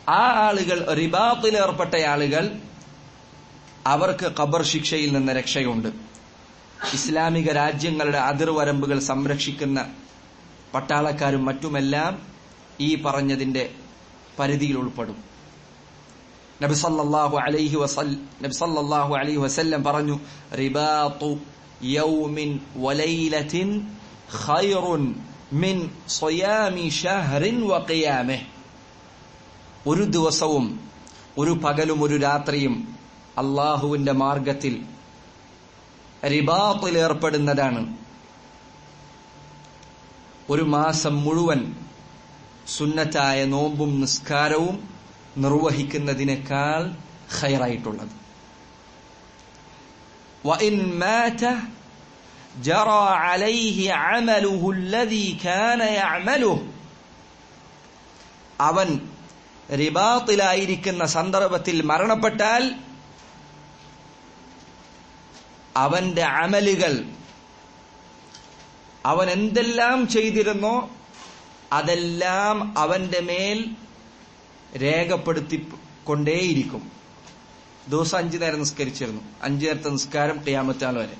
ആ ആളുകൾ റിബാത്തിൽ ഏർപ്പെട്ട ആളുകൾ അവർക്ക് ഖബർ ശിക്ഷയിൽ നിന്ന് രക്ഷയുണ്ട് ഇസ്ലാമിക രാജ്യങ്ങളുടെ അതിർവരമ്പുകൾ സംരക്ഷിക്കുന്ന പട്ടാളക്കാരും മറ്റുമെല്ലാം ഈ പറഞ്ഞതിന്റെ പരിധിയിൽ ഉൾപ്പെടും നബി സല്ലല്ലാഹു അലൈഹി വസൽ നബി സല്ലല്ലാഹു അലൈഹി വസല്ലം പറഞ്ഞു റിബാത്തു യൗമിൻ വലൈലത്തിൻ ഖൈറുൻ മിൻ സ്വയാമി ഷഹ്റിൻ വഖിയാമിഹ് ഒരു ദിവസവും ഒരു പകലും ഒരു രാത്രിയും അള്ളാഹുവിന്റെ മാർഗത്തിൽ റിബാത്തിൽ ഏർപ്പെടുന്നതാണ് ഒരു മാസം മുഴുവൻ സുന്നത്തായ നോമ്പും നിസ്കാരവും നിർവഹിക്കുന്നതിനേക്കാൾ ഹൈറായിട്ടുള്ളത് وإن مات جرى عليه عمله الذي كان يعمله അവൻ റിബാത്തിലായിരിക്കുന്ന സന്ദർഭത്തിൽ മരണപ്പെട്ടാൽ അവന്റെ അമലുകൾ അവൻ എന്തെല്ലാം ചെയ്തിരുന്നോ അതെല്ലാം അവന്റെ മേൽ രേഖപ്പെടുത്തി കൊണ്ടേയിരിക്കും ദിവസം അഞ്ചു നേരം നിസ്കരിച്ചിരുന്നു അഞ്ചു നേരത്തെ നിസ്കാരം ടിയാമത്താൾ വരെ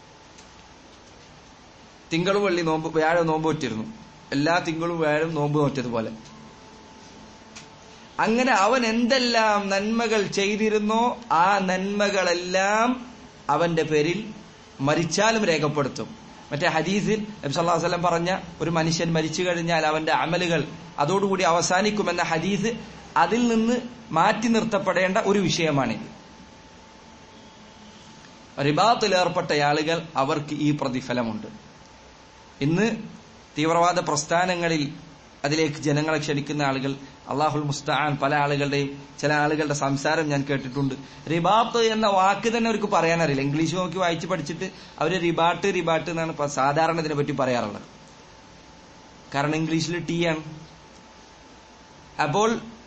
തിങ്കൾ വെള്ളി നോമ്പ് വ്യാഴം നോമ്പ് പറ്റിയിരുന്നു എല്ലാ തിങ്കളും വ്യാഴം നോമ്പ് നോറ്റതുപോലെ അങ്ങനെ അവൻ എന്തെല്ലാം നന്മകൾ ചെയ്തിരുന്നോ ആ നന്മകളെല്ലാം അവന്റെ പേരിൽ മരിച്ചാലും രേഖപ്പെടുത്തും മറ്റേ ഹദീസിൽ നബി സല്ലല്ലാഹു അലൈഹി വസല്ലം പറഞ്ഞ ഒരു മനുഷ്യൻ മരിച്ചു കഴിഞ്ഞാൽ അവന്റെ അമലുകൾ അതോടുകൂടി അവസാനിക്കുമെന്ന ഹദീസ് അതിൽ നിന്ന് മാറ്റി നിർത്തപ്പെടേണ്ട ഒരു വിഷയമാണിത് റിബാത്തിൽ ഏർപ്പെട്ട ആളുകൾ അവർക്ക് ഈ പ്രതിഫലമുണ്ട് ഇന്ന് തീവ്രവാദ പ്രസ്ഥാനങ്ങളിൽ അതിലേക്ക് ജനങ്ങളെ ക്ഷണിക്കുന്ന ആളുകൾ അള്ളാഹുൽ മുസ്താൻ പല ആളുകളുടെയും ചില ആളുകളുടെ സംസാരം ഞാൻ കേട്ടിട്ടുണ്ട് റിബാത്ത് എന്ന വാക്ക് തന്നെ അവർക്ക് പറയാനറിയില്ല ഇംഗ്ലീഷ് നോക്കി വായിച്ച് പഠിച്ചിട്ട് അവര് റിബാട്ട് റിബാട്ട് എന്നാണ് ഇപ്പൊ സാധാരണ ഇതിനെ പറ്റി പറയാറുള്ളത് കാരണം ഇംഗ്ലീഷിൽ ടീ ആണ് അപ്പോൾ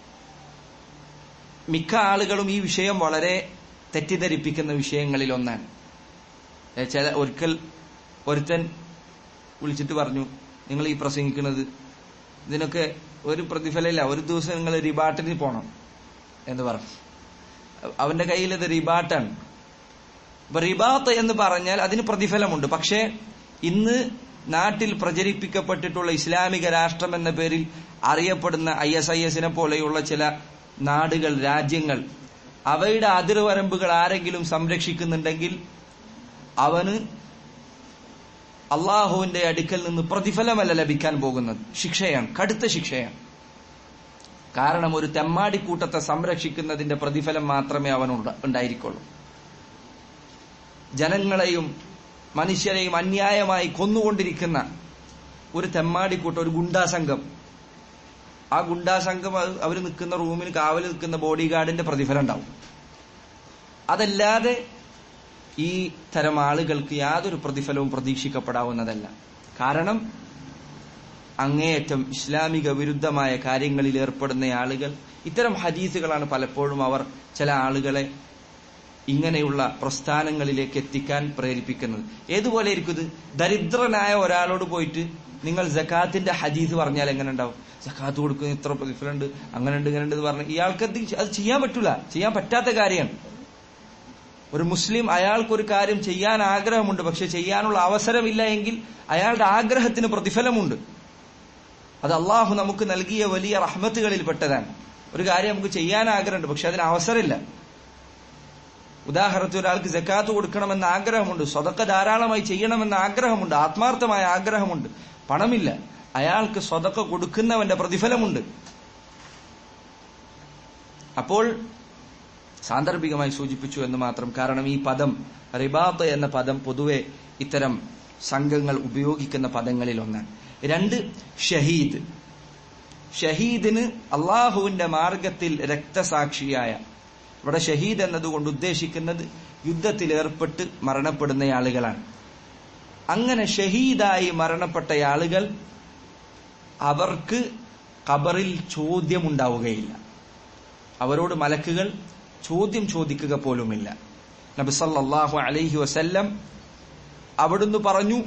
മിക്ക ആളുകളും ഈ വിഷയം വളരെ തെറ്റിദ്ധരിപ്പിക്കുന്ന വിഷയങ്ങളിൽ ഒന്നാണ് ഏ, ചില ഒരിക്കൽ ഒരുത്തൻ വിളിച്ചിട്ട് പറഞ്ഞു നിങ്ങൾ ഈ പ്രസംഗിക്കുന്നത് ഇതിനൊക്കെ ഒരു പ്രതിഫലമില്ല ഒരു ദിവസം നിങ്ങൾ റിബാട്ടിന് പോണം എന്ന് പറഞ്ഞു അവന്റെ കയ്യിൽ ഇത് റിബാട്ടാണ് അപ്പൊ റിബാത്ത് എന്ന് പറഞ്ഞാൽ അതിന് പ്രതിഫലമുണ്ട് പക്ഷേ ഇന്ന് നാട്ടിൽ പ്രചരിപ്പിക്കപ്പെട്ടിട്ടുള്ള ഇസ്ലാമിക രാഷ്ട്രം എന്ന പേരിൽ അറിയപ്പെടുന്ന ഐ എസ് ഐ എസിനെ പോലെയുള്ള ചില നാടുകൾ രാജ്യങ്ങൾ അവയുടെ അതിർവരമ്പുകൾ ആരെങ്കിലും സംരക്ഷിക്കുന്നുണ്ടെങ്കിൽ അവന് അള്ളാഹുവിന്റെ അടുക്കൽ നിന്ന് പ്രതിഫലമല്ല ലഭിക്കാൻ പോകുന്നത് ശിക്ഷയാണ് കടുത്ത ശിക്ഷയാണ് കാരണം ഒരു തെമ്മാടിക്കൂട്ടത്തെ സംരക്ഷിക്കുന്നതിന്റെ പ്രതിഫലം മാത്രമേ അവൻ ഉണ്ടായിരിക്കുള്ളൂ ജനങ്ങളെയും മനുഷ്യരെയും അന്യായമായി കൊന്നുകൊണ്ടിരിക്കുന്ന ഒരു തെമ്മാടിക്കൂട്ടം ഒരു ഗുണ്ടാസംഘം ആ ഗുണ്ടാസംഘം അവർ നിൽക്കുന്ന റൂമിൽ കാവൽ നിൽക്കുന്ന ബോഡി ഗാർഡിന്റെ പ്രതിഫലം ഉണ്ടാവും അതല്ലാതെ ഈ തരം ആളുകൾക്ക് യാതൊരു പ്രതിഫലവും പ്രതീക്ഷിക്കപ്പെടാവുന്നതല്ല കാരണം അങ്ങേയറ്റം ഇസ്ലാമിക വിരുദ്ധമായ കാര്യങ്ങളിൽ ഏർപ്പെടുന്ന ആളുകൾ ഇത്തരം ഹദീസുകളാണ് പലപ്പോഴും അവർ ചില ആളുകളെ ഇങ്ങനെയുള്ള പ്രസ്ഥാനങ്ങളിലേക്ക് എത്തിക്കാൻ പ്രേരിപ്പിക്കുന്നത് ഏതുപോലെ ആയിരിക്കും ഇത് ദരിദ്രനായ ഒരാളോട് പോയിട്ട് നിങ്ങൾ ജക്കാത്തിന്റെ ഹദീസ് പറഞ്ഞാൽ എങ്ങനെ ഉണ്ടാവും ജക്കാത്ത് കൊടുക്കുന്ന ഇത്ര പ്രതിഫലമുണ്ട് അങ്ങനെ ഉണ്ട് ഇങ്ങനെ ഉണ്ട് എന്ന് പറഞ്ഞാൽ ഇയാൾക്ക് അത് അത് ചെയ്യാൻ പറ്റൂല ചെയ്യാൻ പറ്റാത്ത കാര്യമാണ് ഒരു മുസ്ലിം അയാൾക്ക് ഒരു കാര്യം ചെയ്യാൻ ആഗ്രഹമുണ്ട് പക്ഷെ ചെയ്യാനുള്ള അവസരമില്ല എങ്കിൽ അയാളുടെ ആഗ്രഹത്തിന് പ്രതിഫലമുണ്ട് അത് അള്ളാഹു നമുക്ക് നൽകിയ വലിയ റഹ്മത്തുകളിൽ പെട്ടതാണ് ഒരു കാര്യം നമുക്ക് ചെയ്യാൻ ആഗ്രഹമുണ്ട് പക്ഷെ അതിന് അവസരമില്ല ഉദാഹരണത്തിന് ഒരാൾക്ക് ജക്കാത്ത് കൊടുക്കണമെന്ന ആഗ്രഹമുണ്ട് സ്വതക്ക ധാരാളമായി ചെയ്യണമെന്ന ആഗ്രഹമുണ്ട് ആത്മാർത്ഥമായ ആഗ്രഹമുണ്ട് പണമില്ല അയാൾക്ക് സ്വതക്ക കൊടുക്കുന്നവന്റെ പ്രതിഫലമുണ്ട് അപ്പോൾ സാന്ദർഭികമായി സൂചിപ്പിച്ചു എന്ന് മാത്രം കാരണം ഈ പദം റിബാത്ത് എന്ന പദം പൊതുവെ ഇത്തരം സംഘങ്ങൾ ഉപയോഗിക്കുന്ന പദങ്ങളിൽ ഒന്നാണ് രണ്ട് ഷഹീദ് ഷഹീദിന് അള്ളാഹുവിന്റെ മാർഗത്തിൽ രക്തസാക്ഷിയായ ഇവിടെ ഷഹീദ് എന്നതുകൊണ്ട് ഉദ്ദേശിക്കുന്നത് യുദ്ധത്തിൽ ഏർപ്പെട്ട് മരണപ്പെടുന്ന ആളുകളാണ് അങ്ങനെ ഷഹീദായി മരണപ്പെട്ട ആളുകൾ അവർക്ക് ഖബറിൽ ചോദ്യമുണ്ടാവുകയില്ല അവരോട് മലക്കുകൾ ചോദ്യം ചോദിക്കുക പോലുമില്ല നബി സല്ലല്ലാഹു അലൈഹി വസല്ലം അവിടുന്ന് പറഞ്ഞു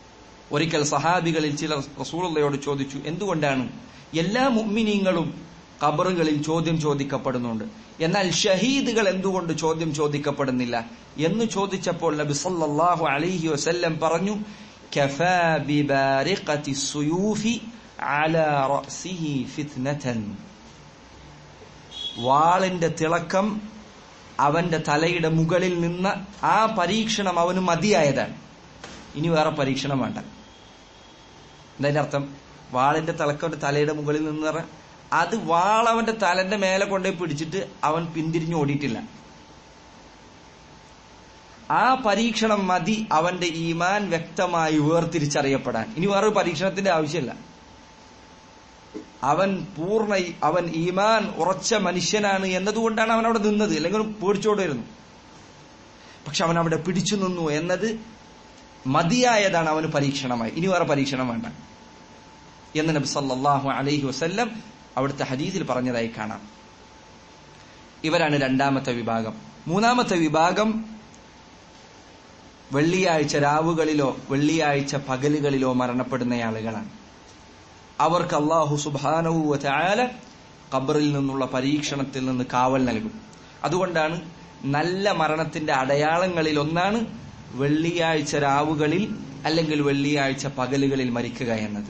ഒരിക്കൽ സഹാബികളിൽ ചിലർ റസൂലുള്ളയോട് ചോദിച്ചു എന്തുകൊണ്ടാണ് എല്ലാ മുഅ്മിനീങ്ങളും ഖബറുകളിൽ ചോദ്യം ചോദിക്കപ്പെടുന്നുണ്ട് എന്നാൽ ഷഹീദുകൾ എന്തുകൊണ്ട് ചോദ്യം ചോദിക്കപ്പെടുന്നില്ല എന്ന് ചോദിച്ചപ്പോൾ നബി സല്ലല്ലാഹു അലൈഹി വസല്ലം പറഞ്ഞു കഫാ ബിബാരിഖത്തി സുയൂഫി അലാ റഅസിഹി ഫിത്നതൻ വാളിന്റെ തിളക്കം അവന്റെ തലയുടെ മുകളിൽ നിന്ന് ആ പരീക്ഷണം അവന് മതിയായതാണ് ഇനി വേറെ പരീക്ഷണം വേണ്ട എന്താ അർത്ഥം വാളിന്റെ തിളക്കം അവന്റെ തലയുടെ മുകളിൽ നിന്ന് പറഞ്ഞ അത് വാൾ അവന്റെ തലന്റെ മേലെ കൊണ്ടുപോയി പിടിച്ചിട്ട് അവൻ പിന്തിരിഞ്ഞു ഓടിയിട്ടില്ല ആ പരീക്ഷണം മതി അവന്റെ ഈമാൻ വ്യക്തമായി വേർതിരിച്ചറിയപ്പെടാൻ ഇനി വേറൊരു പരീക്ഷണത്തിന്റെ ആവശ്യമില്ല അവൻ പൂർണ്ണ അവൻ ഈമാൻ ഉറച്ച മനുഷ്യനാണ് എന്നതുകൊണ്ടാണ് അവൻ അവിടെ നിന്നത് അല്ലെങ്കിൽ പേടിച്ചോടായിരുന്നു പക്ഷെ അവൻ അവിടെ പിടിച്ചു നിന്നു എന്നത് മതിയായതാണ് അവന് പരീക്ഷണമായി ഇനി വേറെ പരീക്ഷണം വേണ്ട എന്ന് നബി സല്ലല്ലാഹു അലൈഹി വസല്ലം അവിടുത്തെ ഹദീസിൽ പറഞ്ഞതായി കാണാം ഇവരാണ് രണ്ടാമത്തെ വിഭാഗം മൂന്നാമത്തെ വിഭാഗം വെള്ളിയാഴ്ച രാവുകളിലോ വെള്ളിയാഴ്ച പകലുകളിലോ മരണപ്പെടുന്ന ആളുകളാണ് അവർക്ക് അള്ളാഹു സുബാനവു ചായാല ഖബറിൽ നിന്നുള്ള പരീക്ഷണത്തിൽ നിന്ന് കാവൽ നൽകും അതുകൊണ്ടാണ് നല്ല മരണത്തിന്റെ അടയാളങ്ങളിൽ ഒന്നാണ് വെള്ളിയാഴ്ച രാവുകളിൽ അല്ലെങ്കിൽ വെള്ളിയാഴ്ച പകലുകളിൽ മരിക്കുക എന്നത്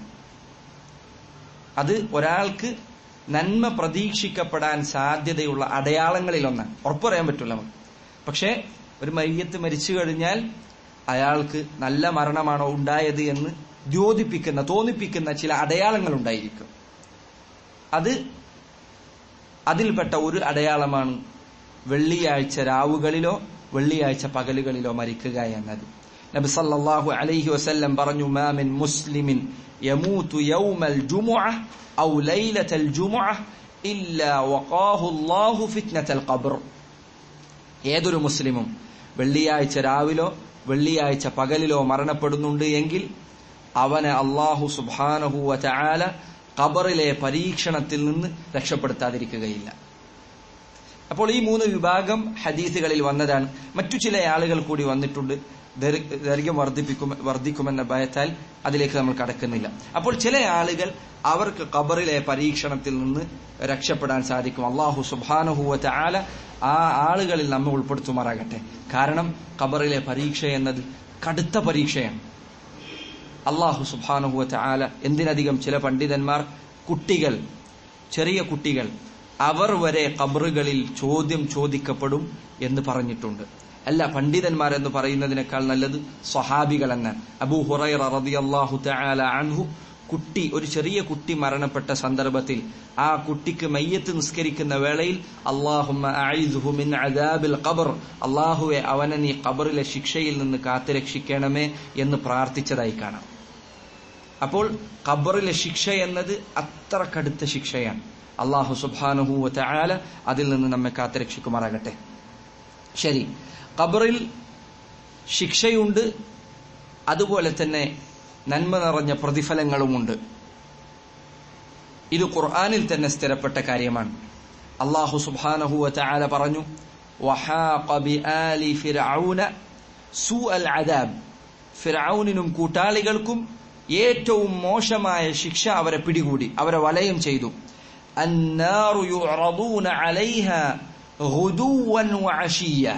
അത് ഒരാൾക്ക് നന്മ പ്രതീക്ഷിക്കപ്പെടാൻ സാധ്യതയുള്ള അടയാളങ്ങളിൽ ഒന്നാണ് ഉറപ്പു പറയാൻ പറ്റില്ല നമുക്ക് പക്ഷേ ഒരു മയ്യത്ത് മരിച്ചു കഴിഞ്ഞാൽ അയാൾക്ക് നല്ല മരണമാണോ ഉണ്ടായത് എന്ന് ദ്യോതിപ്പിക്കുന്ന തോന്നിപ്പിക്കുന്ന ചില അടയാളങ്ങൾ ഉണ്ടായിരിക്കും അത് അതിൽപ്പെട്ട ഒരു അടയാളമാണ് വെള്ളിയാഴ്ച രാവുകളിലോ വെള്ളിയാഴ്ച പകലുകളിലോ മരിക്കുക എന്നത് നബി സല്ലല്ലാഹു അലൈഹി വസല്ലം പറഞ്ഞു മാമിൻ മുസ്ലിമിൻ യമൂതു യൗമൽ ജുമുഅ ഔ ലൈലത്തൽ ജുമുഅ ഇല്ലാ വഖാഹു അല്ലാഹു ഫിത്നത്തൽ ഖബ്ർ ഏതൊരു മുസ്ലിമും വെള്ളിയാഴ്ച രാവിലോ വെള്ളിയാഴ്ച പകലിലോ മരണപ്പെടുന്നുണ്ട് എങ്കിൽ അവനെ അള്ളാഹു സുബാനഹുവ ചായാല ഖബറിലെ പരീക്ഷണത്തിൽ നിന്ന് രക്ഷപ്പെടുത്താതിരിക്കുകയില്ല അപ്പോൾ ഈ മൂന്ന് വിഭാഗം ഹദീസുകളിൽ വന്നതാണ് മറ്റു ചില ആളുകൾ കൂടി വന്നിട്ടുണ്ട് ദൈർഘ്യം വർദ്ധിപ്പിക്കും വർദ്ധിക്കുമെന്ന ഭയത്താൽ അതിലേക്ക് നമ്മൾ കടക്കുന്നില്ല അപ്പോൾ ചില ആളുകൾ അവർക്ക് ഖബറിലെ പരീക്ഷണത്തിൽ നിന്ന് രക്ഷപ്പെടാൻ സാധിക്കും അള്ളാഹു സുബാനഹുവ ചായാല ആ ആളുകളിൽ നമ്മെ ഉൾപ്പെടുത്തുമാറാകട്ടെ കാരണം ഖബറിലെ പരീക്ഷ എന്നത് കടുത്ത പരീക്ഷയാണ് അള്ളാഹു സുബാനുഹുവ ആല എന്തിനധികം ചില പണ്ഡിതന്മാർ കുട്ടികൾ ചെറിയ കുട്ടികൾ അവർ വരെ ഖബറുകളിൽ ചോദ്യം ചോദിക്കപ്പെടും എന്ന് പറഞ്ഞിട്ടുണ്ട് അല്ല പണ്ഡിതന്മാർ എന്ന് പറയുന്നതിനേക്കാൾ നല്ലത് സ്വഹാബികൾ എന്ന് അബൂ ഹുറൈറ റളിയല്ലാഹു തആല അൻഹു കുട്ടി ഒരു ചെറിയ കുട്ടി മരണപ്പെട്ട സന്ദർഭത്തിൽ ആ കുട്ടിക്ക് മയ്യത്ത് നിസ്കരിക്കുന്ന വേളയിൽ അള്ളാഹുമ്മ മിൻ അദാബിൽ ഖബർ അള്ളാഹുവെ അവനെ നീ ഖബറിലെ ശിക്ഷയിൽ നിന്ന് കാത്തുരക്ഷിക്കണമേ എന്ന് പ്രാർത്ഥിച്ചതായി കാണാം അപ്പോൾ ഖബറിലെ ശിക്ഷ എന്നത് അത്ര കടുത്ത ശിക്ഷയാണ് അള്ളാഹു സുബാനുഹൂവ ആല അതിൽ നിന്ന് നമ്മെ കാത്തുരക്ഷിക്കുമാറാകട്ടെ ശരി ഖബറിൽ ശിക്ഷയുണ്ട് അതുപോലെ തന്നെ നന്മ നിറഞ്ഞ പ്രതിഫലങ്ങളുമുണ്ട് ഇത് ഖുർആാനിൽ തന്നെ സ്ഥിരപ്പെട്ട കാര്യമാണ് അള്ളാഹു സുബാനഹുവ ആല പറഞ്ഞു ഫിറൌനിനും കൂട്ടാളികൾക്കും ഏറ്റവും മോശമായ ശിക്ഷ അവരെ പിടികൂടി അവരെ വലയം ചെയ്തു النار يعرضون عليها غدوا وعشية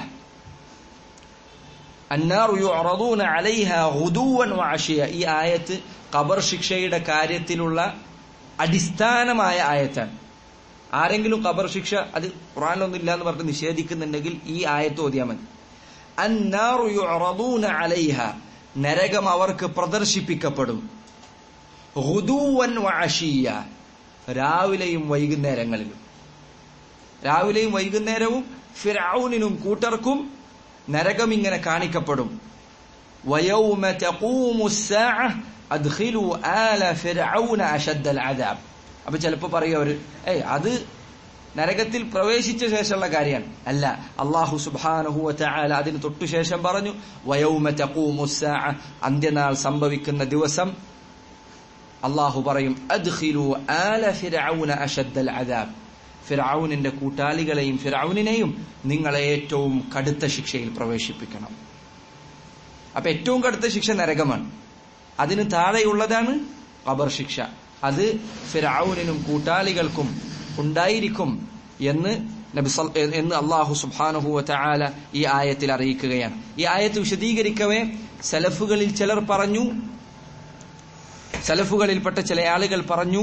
النار يعرضون عليها غدوا وعشية ഈ ആയത്ത് ഖബർ ശിക്ഷയുടെ കാര്യത്തിലുള്ള അടിസ്ഥാനമായ ആയത്താണ് ആരെങ്കിലും ഖബർ ശിക്ഷ അത് ഖുറാനിലൊന്നും ഇല്ല എന്ന് പറഞ്ഞ് നിഷേധിക്കുന്നുണ്ടെങ്കിൽ ഈ ആയത്ത് ഓതിയാൽ മതി അന്നാറു യുറദൂന അലൈഹ നരകം അവർക്ക് പ്രദർശിപ്പിക്കപ്പെടും ഹുദൂവൻ വഅശിയ രാവിലെയും വൈകുന്നേരങ്ങളിലും രാവിലെയും വൈകുന്നേരവും ഫിറൌനിനും കൂട്ടർക്കും നരകം ഇങ്ങനെ കാണിക്കപ്പെടും വയൗമ തഖൂമു الساعة അദ്ഖിലു ആല ഫിർഔന അശദ്ദൽ അദാബ് അപ്പൊ ചിലപ്പോ പറയും അവര് ഏയ് അത് നരകത്തിൽ പ്രവേശിച്ച ശേഷമുള്ള കാര്യമാണ് അല്ല അള്ളാഹു സുബാനഹു വതആല അതിന് തൊട്ടു ശേഷം പറഞ്ഞു വയൗമ തഖൂമു الساعة അന്ത്യനാൾ സംഭവിക്കുന്ന ദിവസം അള്ളാഹു പറയും അദ്ഖിലു ആല ഫിർഔന അശദ്ദൽ അദാബ് ഫിർഔനിന്റെ കൂട്ടാളികളെയും ഫിർഔനിനെയും നിങ്ങളെ ഏറ്റവും കടുത്ത ശിക്ഷയിൽ പ്രവേശിപ്പിക്കണം അപ്പൊ ഏറ്റവും കടുത്ത ശിക്ഷ നരകമാണ് അതിന് താഴെയുള്ളതാണ് ഖബർ ശിക്ഷ അത് ഫിർഔനിനും കൂട്ടാളികൾക്കും ഉണ്ടായിരിക്കും എന്ന് നബി സൽ- എന്ന് അള്ളാഹു സുബ്ഹാനഹു വതആല ഈ ആയത്തിൽ അറിയിക്കുകയാണ് ഈ ആയത്ത് വിശദീകരിക്കവേ സലഫുകളിൽ ചിലർ പറഞ്ഞു സലഫുകളിൽപ്പെട്ട ചില ആളുകൾ പറഞ്ഞു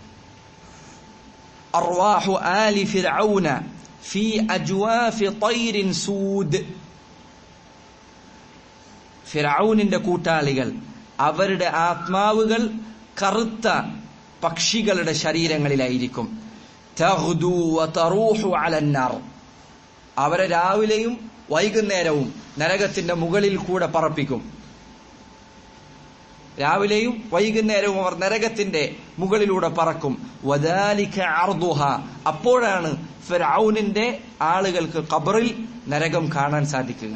അർവാഹു ആലി ഫിർഔന ഫി അജ്വാഫി തൈരിൻ സൂദ് ഫിറൌനിന്റെ കൂട്ടാളികൾ അവരുടെ ആത്മാവുകൾ കറുത്ത പക്ഷികളുടെ ശരീരങ്ങളിലായിരിക്കും തഹ്ദു വതറൂഹു അലന്നാർ അവരെ രാവിലെയും വൈകുന്നേരവും നരകത്തിന്റെ മുകളിൽ കൂടെ പറപ്പിക്കും രാവിലെയും വൈകുന്നേരവും അവർ നരകത്തിന്റെ മുകളിലൂടെ പറക്കും വദാലിക അർദുഹ അപ്പോഴാണ് ഫിറൌനിന്റെ ആളുകൾക്ക് ഖബറിൽ നരകം കാണാൻ സാധിക്കുക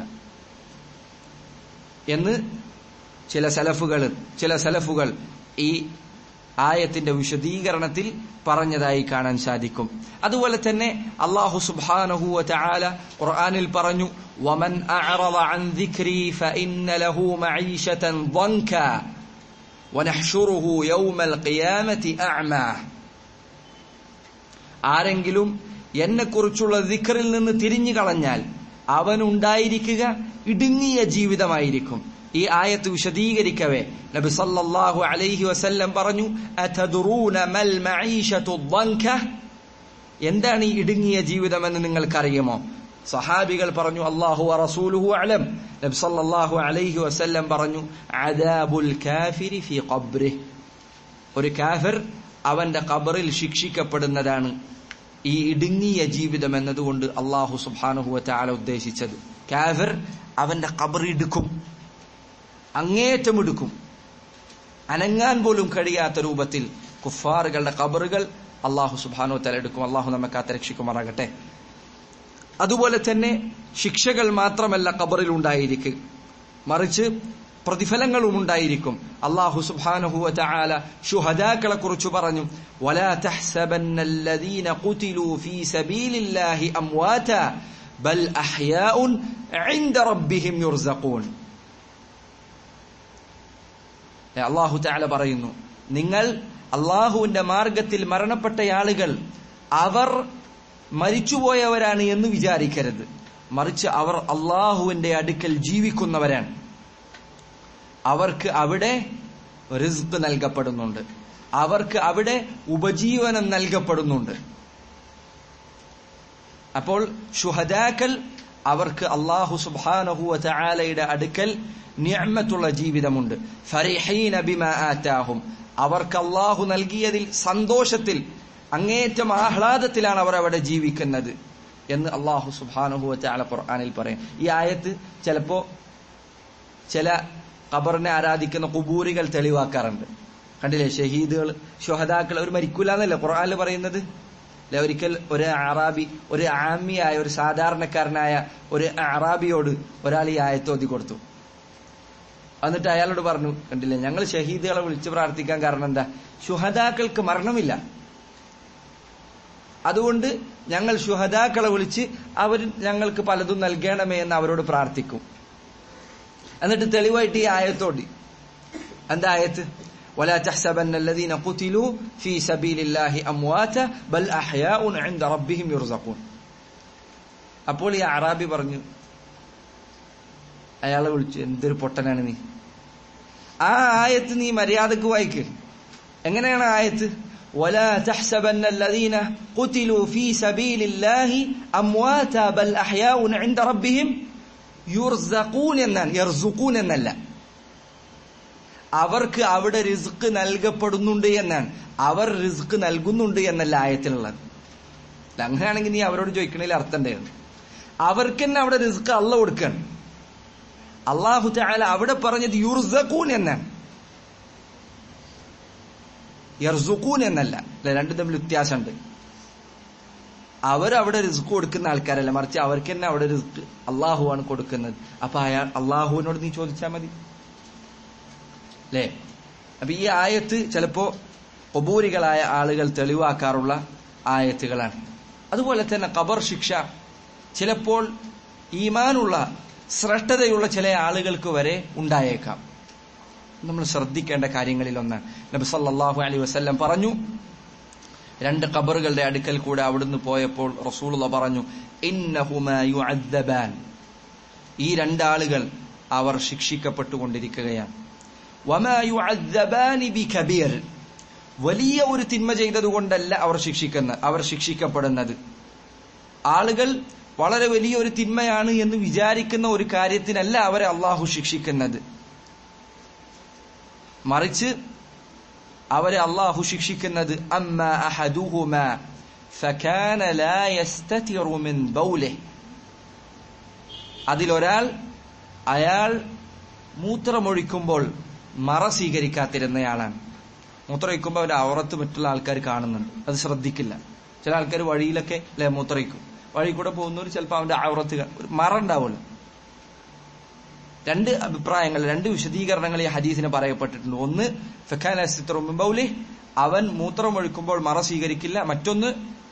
എന്ന് ചില സലഫുകൾ ചില സലഫുകൾ ഈ ആയത്തിന്റെ വിശദീകരണത്തിൽ പറഞ്ഞതായി കാണാൻ സാധിക്കും അതുപോലെ തന്നെ അള്ളാഹു സുബ്ഹാനഹു വതആല ഖുർആനിൽ പറഞ്ഞു വമൻ അഅറദ അൻ ദിക്രി ഫഇന്ന ലഹു മഈശതൻ ضنക വനഹ്ശുറുഹു യൗമൽ ഖിയാമത്തി അഅമാ ആരെങ്കിലും എന്നെക്കുറിച്ചുള്ള ദിക്റിൽ നിന്ന് തിരിഞ്ഞു കളഞ്ഞാൽ അവനുണ്ടായിരിക്കുക ഇടുങ്ങിയ ജീവിതമായിരിക്കും ഈ ആയത്ത് വിശദീകരിക്കവേ നബി സല്ലല്ലാഹു അലൈഹി വസല്ലം പറഞ്ഞു അതദ്റൂന മൽ മഈശതു ضنക എന്താണ് ഈ ഇടുങ്ങിയ ജീവിതമെന്ന് നിങ്ങൾക്കറിയുമോ സഹാബികൾ പറഞ്ഞു അല്ലാഹു റസൂലുഹു അലം നബി സല്ലല്ലാഹു അലൈഹി വസല്ലം പറഞ്ഞു അദാബുൽ കാഫിരി ഫി ഖബ്രിഹ് ഒരു കാഫിർ അവന്റെ ഖബറിൽ ശിക്ഷിക്കപ്പെടുന്നതാണ് ഈ ഇടുങ്ങിയ ജീവിതം എന്നതുകൊണ്ട് അള്ളാഹു സുബ്ഹാനഹു വതആല ഉദ്ദേശിച്ചത് കാഫിർ അവന്റെ ഖബർ ഇടുക്കും അങ്ങേറ്റം എടുക്കും അനങ്ങാൻ പോലും കഴിയാത്ത രൂപത്തിൽ കുഫാറുകളുടെ ഖബറുകൾ അള്ളാഹു സുബ്ഹാനഹു വതആല എടുക്കും അള്ളാഹു നമ്മെ കാത്തരക്ഷിക്കുമാറാകട്ടെ അതുപോലെ തന്നെ ശിക്ഷകൾ മാത്രമല്ല ഖബറിൽ ഉണ്ടായിരിക്കും മറിച്ച് പ്രതിഫലങ്ങളും ഉണ്ടായിരിക്കും അള്ളാഹു സുബ്ഹാനഹു വതആല ശുഹദാക്കളെ കുറിച്ച് പറഞ്ഞു വലാ തഹ്സബന്നല്ലദീന ഖുതിലൂ ഫീ സബീലില്ലാഹി അംവാത ബൽ അഹ്യാഉൻ ഇൻദ റബ്ബിഹിം യുർസഖൂൻ അള്ളാഹു തആല പറയുന്നു നിങ്ങൾ അള്ളാഹുവിന്റെ മാർഗത്തിൽ മരണപ്പെട്ട ആളുകൾ അവർ മരിച്ചുപോയവരാണ് എന്ന് വിചാരിക്കരുത് മറിച്ച് അവർ അള്ളാഹുവിന്റെ അടുക്കൽ ജീവിക്കുന്നവരാണ് അവർക്ക് അവിടെ റിസ്ക് നൽകപ്പെടുന്നുണ്ട് അവർക്ക് അവിടെ ഉപജീവനം നൽകപ്പെടുന്നുണ്ട് അപ്പോൾ ഷുഹദാക്കൾ അവർക്ക് അള്ളാഹു സുബാനഹുവ ചായാലയുടെ അടുക്കൽ നിഅമത്തുള്ള ജീവിതമുണ്ട് ഫരിഹീന ബിമാ ആറ്റാഹും അവർക്ക് അള്ളാഹു നൽകിയതിൽ സന്തോഷത്തിൽ അങ്ങേറ്റം ആഹ്ലാദത്തിലാണ് അവർ അവിടെ ജീവിക്കുന്നത് എന്ന് അള്ളാഹു സുബാനഹുവ ചാല ഖുർആാനിൽ പറയും ഈ ആയത്ത് ചിലപ്പോ ചില ഖബറിനെ ആരാധിക്കുന്ന കുബൂരികൾ തെളിവാക്കാറുണ്ട് കണ്ടില്ലേ ഷഹീദുകൾ ഷുഹദാക്കൾ അവർ മരിക്കൂല എന്നല്ലേ ഖുർആാനിൽ പറയുന്നത് അല്ലെ ഒരിക്കൽ ഒരു അറാബി ഒരു ആമിയായ ഒരു സാധാരണക്കാരനായ ഒരു അറാബിയോട് ഒരാൾ ഈ ആയത്ത് ഓതി കൊടുത്തു എന്നിട്ട് അയാളോട് പറഞ്ഞു കണ്ടില്ലേ ഞങ്ങൾ ഷഹീദുകളെ വിളിച്ച് പ്രാർത്ഥിക്കാൻ കാരണം എന്താ ഷുഹദാക്കൾക്ക് മരണമില്ല അതുകൊണ്ട് ഞങ്ങൾ ഷുഹദാക്കളെ വിളിച്ച് അവർ ഞങ്ങൾക്ക് പലതും നൽകണമേ എന്ന് അവരോട് പ്രാർത്ഥിക്കും എന്നിട്ട് തെളിവായിട്ട് ഈ ആയത്തോടി എന്താ ആയത്ത് ولا تحسبن الذين قتلوا في سبيل الله أمواتا بل أحياء عند ربهم يرزقون അപ്പോൾ ഈ അറാബി പറഞ്ഞു അയാളെ വിളിച്ചു എന്തൊരു പൊട്ടനാണ് നീ ആ ആയത്ത് നീ മര്യാദക്ക് വായിക്ക് എങ്ങനെയാണ് ആയത്ത് ولا تحسبن الذين قتلوا في سبيل الله أمواتا بل أحياء عند ربهم يرزقون എന്നാണ് يرزقون എന്നല്ല അവർക്ക് അവിടെ റിസ്ക് നൽകപ്പെടുന്നുണ്ട് എന്നാണ് അവർ റിസ്ക് നൽകുന്നുണ്ട് എന്നല്ല ആയത്തിലുള്ളത് അങ്ങനെയാണെങ്കിൽ നീ അവരോട് ചോദിക്കണതിൽ അർത്ഥം ഉണ്ടായിരുന്നു അവർക്ക് തന്നെ അവിടെ റിസ്ക് അല്ല കൊടുക്കണം അള്ളാഹു ചായാല അവിടെ പറഞ്ഞത് യുർസഖൂൻ എന്നാണ് യർസുഖൂൻ എന്നല്ല അല്ലെ രണ്ടും തമ്മിൽ വ്യത്യാസമുണ്ട് അവരവിടെ റിസ്ക് കൊടുക്കുന്ന ആൾക്കാരല്ല മറിച്ച് അവർക്ക് തന്നെ അവിടെ റിസ്ക് അള്ളാഹുവാണ് കൊടുക്കുന്നത് അപ്പൊ അയാൾ അള്ളാഹുവിനോട് നീ ചോദിച്ചാൽ മതി അല്ലേ അപ്പൊ ഈ ആയത്ത് ചിലപ്പോ ഒബൂരികളായ ആളുകൾ തെളിവാക്കാറുള്ള ആയത്തുകളാണ് അതുപോലെ തന്നെ ഖബർ ശിക്ഷ ചിലപ്പോൾ ഈമാനുള്ള ശ്രദ്ധതയുള്ള ചില ആളുകൾക്ക് വരെ ഉണ്ടായേക്കാം നമ്മൾ ശ്രദ്ധിക്കേണ്ട കാര്യങ്ങളിൽ ഒന്നാണ് നബി സല്ലല്ലാഹു അലൈഹി വസല്ലം പറഞ്ഞു രണ്ട് ഖബറുകളുടെ അടുക്കൽ കൂടെ അവിടുന്ന് പോയപ്പോൾ റസൂലുള്ള പറഞ്ഞു ഇന്നഹുമാ യുഅദ്ദബാൻ ഈ രണ്ടാളുകൾ അവർ ശിക്ഷിക്കപ്പെട്ടുകൊണ്ടിരിക്കുകയാണ് വമാ യുഅദ്ദബാനി ബികബീർ വലിയ ഒരു തിന്മ ചെയ്തതുകൊണ്ടല്ല അവർ ശിക്ഷിക്കുന്നത് അവർ ശിക്ഷിക്കപ്പെടുന്നത് ആളുകൾ വളരെ വലിയൊരു തിന്മയാണ് എന്ന് വിചാരിക്കുന്ന ഒരു കാര്യത്തിനല്ല അവരെ അള്ളാഹു ശിക്ഷിക്കുന്നത് മറിച്ച് അവരെ അള്ളാഹു ശിക്ഷിക്കുന്നത് അമ്മ അഹദുഹുമ فكان لا يستتر من بوله അതിലൊരാൾ അയാൾ മൂത്രമൊഴിക്കുമ്പോൾ മറ സ്വീകരിക്കാതിരുന്നയാളാണ് മൂത്രമൊഴിക്കുമ്പോൾ അവന്റെ ഔറത്ത് മറ്റുള്ള ആൾക്കാർ കാണുന്നുണ്ട് അത് ശ്രദ്ധിക്കില്ല ചില ആൾക്കാർ വഴിയിലൊക്കെ അല്ലെ മൂത്രമൊഴിക്കും വഴി കൂടെ പോകുന്നവർ ചിലപ്പോൾ അവന്റെ ഔറത്ത് ഒരു മറ ഉണ്ടാവുമല്ലോ രണ്ട് അഭിപ്രായങ്ങൾ രണ്ട് വിശദീകരണങ്ങൾ ഈ ഹദീസിന് പറയപ്പെട്ടിട്ടുണ്ട് ഒന്ന് ഫെഖാനൗലി അവൻ മൂത്രമൊഴിക്കുമ്പോൾ മറ സ്വീകരിക്കില്ല മറ്റൊന്ന്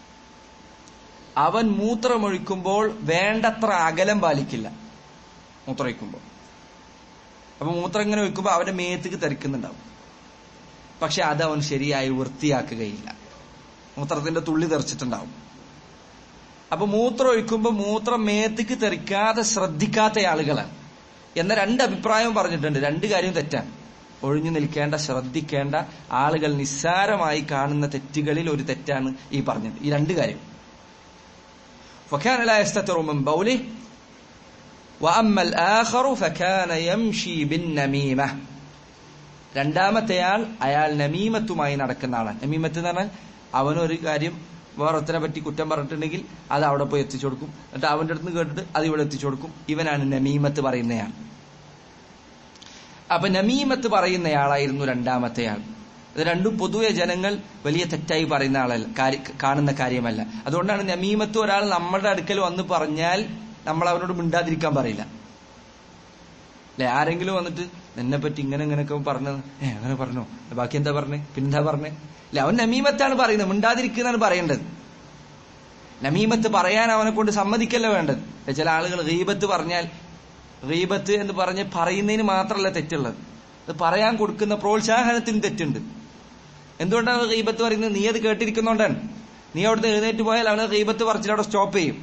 അവൻ മൂത്രമൊഴിക്കുമ്പോൾ വേണ്ടത്ര അകലം പാലിക്കില്ല മൂത്രമൊഴിക്കുമ്പോൾ അപ്പൊ മൂത്രം ഇങ്ങനെ ഒഴിക്കുമ്പോൾ അവന്റെ മേത്തേക്ക് തെറിക്കുന്നുണ്ടാവും പക്ഷെ അത് അവൻ ശരിയായി വൃത്തിയാക്കുകയില്ല മൂത്രത്തിന്റെ തുള്ളി തെറിച്ചിട്ടുണ്ടാവും അപ്പൊ മൂത്രം ഒഴിക്കുമ്പോൾ മൂത്രം മേത്തേക്ക് തെറിക്കാതെ ശ്രദ്ധിക്കാത്ത ആളുകളാണ് എന്ന രണ്ട് അഭിപ്രായവും പറഞ്ഞിട്ടുണ്ട് രണ്ട് കാര്യം തെറ്റാണ് ഒഴിഞ്ഞു നിൽക്കേണ്ട ശ്രദ്ധിക്കേണ്ട ആളുകൾ നിസ്സാരമായി കാണുന്ന തെറ്റുകളിൽ ഒരു തെറ്റാണ് ഈ പറഞ്ഞത് ഈ രണ്ട് കാര്യം فكان لا يستتر من بوله وأما الآخر فكان يمشي بالنميمة രണ്ടാമത്തെയാൾ അയാൾ നമീമത്തുമായി നടക്കുന്ന ആളാണ് നമീമത്ത് എന്ന് പറഞ്ഞാൽ അവനൊരു കാര്യം വേറൊരുത്തനെ പറ്റി കുറ്റം പറഞ്ഞിട്ടുണ്ടെങ്കിൽ അത് അവിടെ പോയി എത്തിച്ചു കൊടുക്കും എന്നിട്ട് അവന്റെ അടുത്ത് കേട്ടിട്ട് അത് ഇവിടെ എത്തിച്ചു കൊടുക്കും ഇവനാണ് നമീമത്ത് പറയുന്നയാൾ അപ്പൊ നമീമത്ത് പറയുന്നയാളായിരുന്നു രണ്ടാമത്തെയാൾ ഇത് രണ്ടും പൊതുവെ ജനങ്ങൾ വലിയ തെറ്റായി പറയുന്ന ആളല്ല കാണുന്ന കാര്യമല്ല അതുകൊണ്ടാണ് നമീമത്ത് ഒരാൾ നമ്മുടെ അടുക്കൽ വന്ന് പറഞ്ഞാൽ നമ്മൾ അവനോട് മിണ്ടാതിരിക്കാൻ പറയില്ല അല്ലെ ആരെങ്കിലും വന്നിട്ട് നിന്നെ പറ്റി ഇങ്ങനെ ഇങ്ങനെയൊക്കെ പറഞ്ഞത് ഏ അങ്ങനെ പറഞ്ഞോ ബാക്കി എന്താ പറഞ്ഞേ പിന്നെന്താ പറഞ്ഞേ അല്ലെ അവൻ നമീമത്താണ് പറയുന്നത് മിണ്ടാതിരിക്കുന്നതാണ് പറയേണ്ടത് നമീമത്ത് പറയാൻ അവനെ കൊണ്ട് സമ്മതിക്കല്ല വേണ്ടത് ചില ആളുകൾ റീബത്ത് പറഞ്ഞാൽ റീബത്ത് എന്ന് പറഞ്ഞ് പറയുന്നതിന് മാത്രമല്ല തെറ്റുള്ളത് അത് പറയാൻ കൊടുക്കുന്ന പ്രോത്സാഹനത്തിന് തെറ്റുണ്ട് എന്തുകൊണ്ടാണ് റീബത്ത് പറയുന്നത് നീ അത് കേട്ടിരിക്കുന്നോണ്ടാണ് നീ അവിടുന്ന് എഴുന്നേറ്റ് പോയാൽ അവന് റീബത്ത് പറിച്ചിൽ അവിടെ സ്റ്റോപ്പ് ചെയ്യും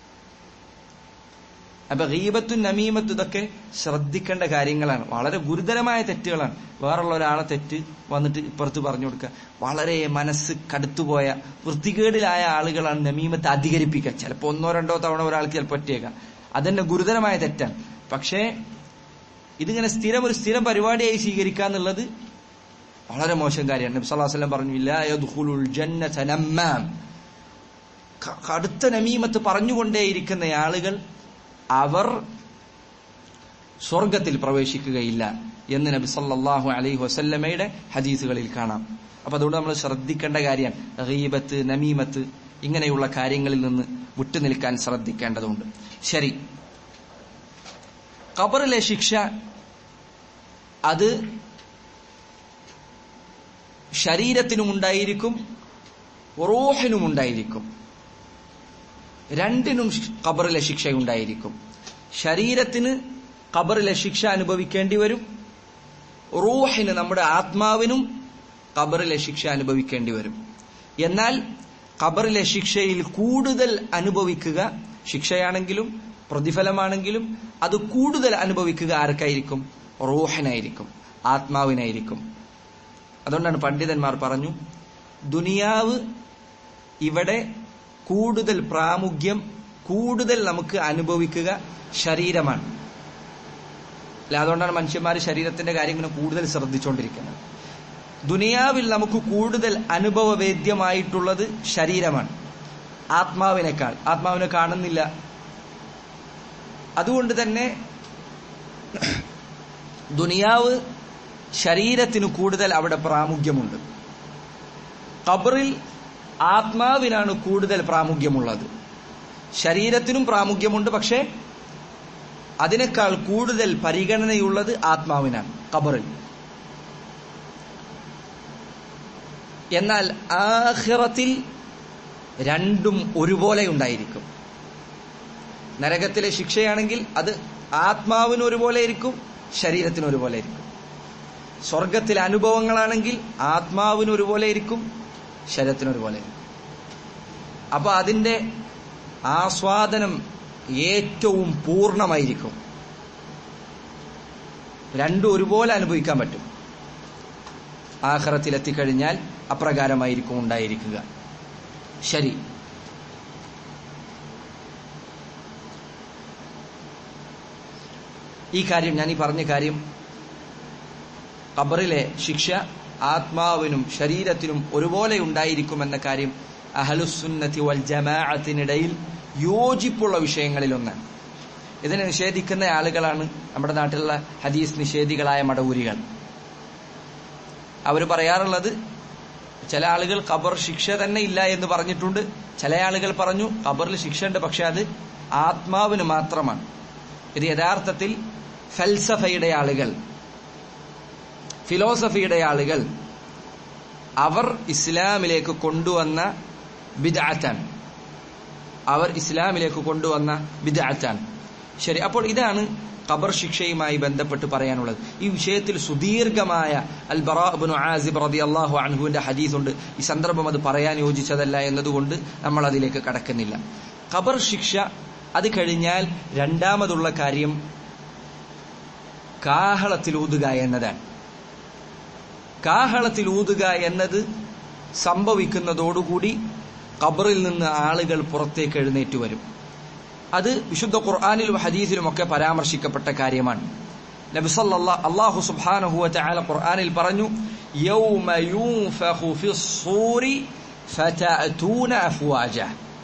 അപ്പൊ റീബത്തും നമീമത്തും ഇതൊക്കെ ശ്രദ്ധിക്കേണ്ട കാര്യങ്ങളാണ് വളരെ ഗുരുതരമായ തെറ്റുകളാണ് വേറുള്ള ഒരാളെ തെറ്റ് വന്നിട്ട് ഇപ്പുറത്ത് പറഞ്ഞു കൊടുക്കുക വളരെ മനസ്സ് കടുത്തുപോയ വൃത്തികേടിലായ ആളുകളാണ് നമീമത്ത് അധികരിപ്പിക്കുക ചിലപ്പോൾ ഒന്നോ രണ്ടോ തവണ ഒരാൾക്ക് ചിലപ്പോൾ പറ്റിയേക്കാം അതന്നെ ഗുരുതരമായ തെറ്റാണ് പക്ഷേ ഇതിങ്ങനെ സ്ഥിരം ഒരു സ്ഥിരം പരിപാടിയായി സ്വീകരിക്കുക എന്നുള്ളത് വളരെ മോശം കാര്യമാണ് നബി സല്ലല്ലാഹു അലൈഹി വസല്ലം പറഞ്ഞു ഇല്ലാ യദ്ഖുലുൽ ജന്നത നമ്മാം കടുത്ത നമീമത്ത് പറഞ്ഞുകൊണ്ടേയിരിക്കുന്ന ആളുകൾ അവർ സ്വർഗത്തിൽ പ്രവേശിക്കുകയില്ല എന്ന് നബി സല്ലല്ലാഹു അലൈഹി വസല്ലമയുടെ ഹദീസുകളിൽ കാണാം അപ്പൊ അതുകൊണ്ട് നമ്മൾ ശ്രദ്ധിക്കേണ്ട കാര്യമാണ് റീബത്ത് നമീമത്ത് ഇങ്ങനെയുള്ള കാര്യങ്ങളിൽ നിന്ന് വിട്ടുനിൽക്കാൻ ശ്രദ്ധിക്കേണ്ടതുണ്ട് ശരി ഖബറിലെ ശിക്ഷ അത് ശരീരത്തിനും ഉണ്ടായിരിക്കും റൂഹിനും ഉണ്ടായിരിക്കും രണ്ടിനും ഖബറിലെ ശിക്ഷ ഉണ്ടായിരിക്കും ശരീരത്തിന് ഖബറിലെ ശിക്ഷ അനുഭവിക്കേണ്ടി വരും റൂഹിന് നമ്മുടെ ആത്മാവിനും ഖബറിലെ ശിക്ഷ അനുഭവിക്കേണ്ടി വരും എന്നാൽ ഖബറിലെ ശിക്ഷയിൽ കൂടുതൽ അനുഭവിക്കുക ശിക്ഷയാണെങ്കിലും പ്രതിഫലമാണെങ്കിലും അത് കൂടുതൽ അനുഭവിക്കുക ആർക്കായിരിക്കും റൂഹനായിരിക്കും ആത്മാവിനായിരിക്കും അതുകൊണ്ടാണ് പണ്ഡിതന്മാർ പറഞ്ഞു ദുനിയാവ് ഇവിടെ കൂടുതൽ പ്രാമുഖ്യം കൂടുതൽ നമുക്ക് അനുഭവിക്കുക ശരീരമാണ് അല്ല അതുകൊണ്ടാണ് മനുഷ്യന്മാർ ശരീരത്തിന്റെ കാര്യങ്ങൾ കൂടുതൽ ശ്രദ്ധിച്ചുകൊണ്ടിരിക്കുന്നത് ദുനിയാവിൽ നമുക്ക് കൂടുതൽ അനുഭവവേദ്യമായിട്ടുള്ളത് ശരീരമാണ് ആത്മാവിനേക്കാൾ ആത്മാവിനെ കാണുന്നില്ല അതുകൊണ്ട് തന്നെ ദുനിയാവ് ശരീരത്തിന് കൂടുതൽ അവിടെ പ്രാമുഖ്യമുണ്ട് ഖബറിൽ ആത്മാവിനാണ് കൂടുതൽ പ്രാമുഖ്യമുള്ളത് ശരീരത്തിനും പ്രാമുഖ്യമുണ്ട് പക്ഷേ അതിനേക്കാൾ കൂടുതൽ പരിഗണനയുള്ളത് ആത്മാവിനാണ് ഖബറിൽ എന്നാൽ ആഹിറത്തിൽ രണ്ടും ഒരുപോലെ ഉണ്ടായിരിക്കും നരകത്തിലെ ശിക്ഷയാണെങ്കിൽ അത് ആത്മാവിന് ഒരുപോലെ ഇരിക്കും ശരീരത്തിന് ഒരുപോലെ ഇരിക്കും സ്വർഗത്തിലെ അനുഭവങ്ങളാണെങ്കിൽ ആത്മാവിന് ഒരുപോലെ ഇരിക്കും ശരീരത്തിനൊരുപോലെ അപ്പൊ അതിന്റെ ആസ്വാദനം ഏറ്റവും പൂർണ്ണമായിരിക്കും രണ്ടും ഒരുപോലെ അനുഭവിക്കാൻ പറ്റും ആഹ്റത്തിലെത്തിക്കഴിഞ്ഞാൽ അപ്രകാരമായിരിക്കും ഉണ്ടായിരിക്കുക ശരി ഈ കാര്യം ഞാൻ ഈ പറഞ്ഞ കാര്യം ഖബറിലെ ശിക്ഷ ആത്മാവിനും ശരീരത്തിനും ഒരുപോലെ ഉണ്ടായിരിക്കുമെന്ന കാര്യം അഹലുസുന്നത്തി വൽ ജമാഅത്തിനിടയിൽ യോജിപ്പുള്ള വിഷയങ്ങളിലൊന്നാണ് ഇതിനെ നിഷേധിക്കുന്ന ആളുകളാണ് നമ്മുടെ നാട്ടിലുള്ള ഹദീസ് നിഷേധികളായ മടവൂരികൾ അവർ പറയാറുള്ളത് ചില ആളുകൾ ഖബർ ശിക്ഷ തന്നെ ഇല്ല എന്ന് പറഞ്ഞിട്ടുണ്ട് ചില ആളുകൾ പറഞ്ഞു ഖബറിൽ ശിക്ഷയുണ്ട് പക്ഷെ അത് ആത്മാവിന് മാത്രമാണ് ഇത് യഥാർത്ഥത്തിൽ ഫൽസഫയുടെ ആളുകൾ ഫിലോസഫിയുടെ ആളുകൾ അവർ ഇസ്ലാമിലേക്ക് കൊണ്ടുവന്ന ബിദാറ്റാണ് അവർ ഇസ്ലാമിലേക്ക് കൊണ്ടുവന്ന ബിദാറ്റാണ് ശരി അപ്പോൾ ഇതാണ് ഖബർ ശിക്ഷയുമായി ബന്ധപ്പെട്ട് പറയാനുള്ളത് ഈ വിഷയത്തിൽ സുദീർഘമായ അൽ ബറാബിനു ആസിബ് റതി അള്ളാഹു അൻഹുവിന്റെ ഹദീസുണ്ട് ഈ സന്ദർഭം അത് പറയാൻ യോജിച്ചതല്ല എന്നതുകൊണ്ട് നമ്മൾ അതിലേക്ക് കടക്കുന്നില്ല ഖബർ ശിക്ഷ അത് കഴിഞ്ഞാൽ രണ്ടാമതുള്ള കാര്യം കാഹളത്തിൽ ഊതുക എന്നതാണ് കാഹളത്തിൽ ഊതുക എന്നത് സംഭവിക്കുന്നതോടുകൂടി ഖബറിൽ നിന്ന് ആളുകൾ പുറത്തേക്ക് എഴുന്നേറ്റ് വരും അത് വിശുദ്ധ ഖുർആാനിലും ഹദീസിലും ഒക്കെ പരാമർശിക്കപ്പെട്ട കാര്യമാണ് നബിസല്ലാ അള്ളാഹു സുബ്ഹാനഹു വതആല ഖുർആനിൽ പറഞ്ഞു യൗമ യൂൻഫഖു ഫിസ്സൂരി ഫതഅതൂന അഫ്വാജ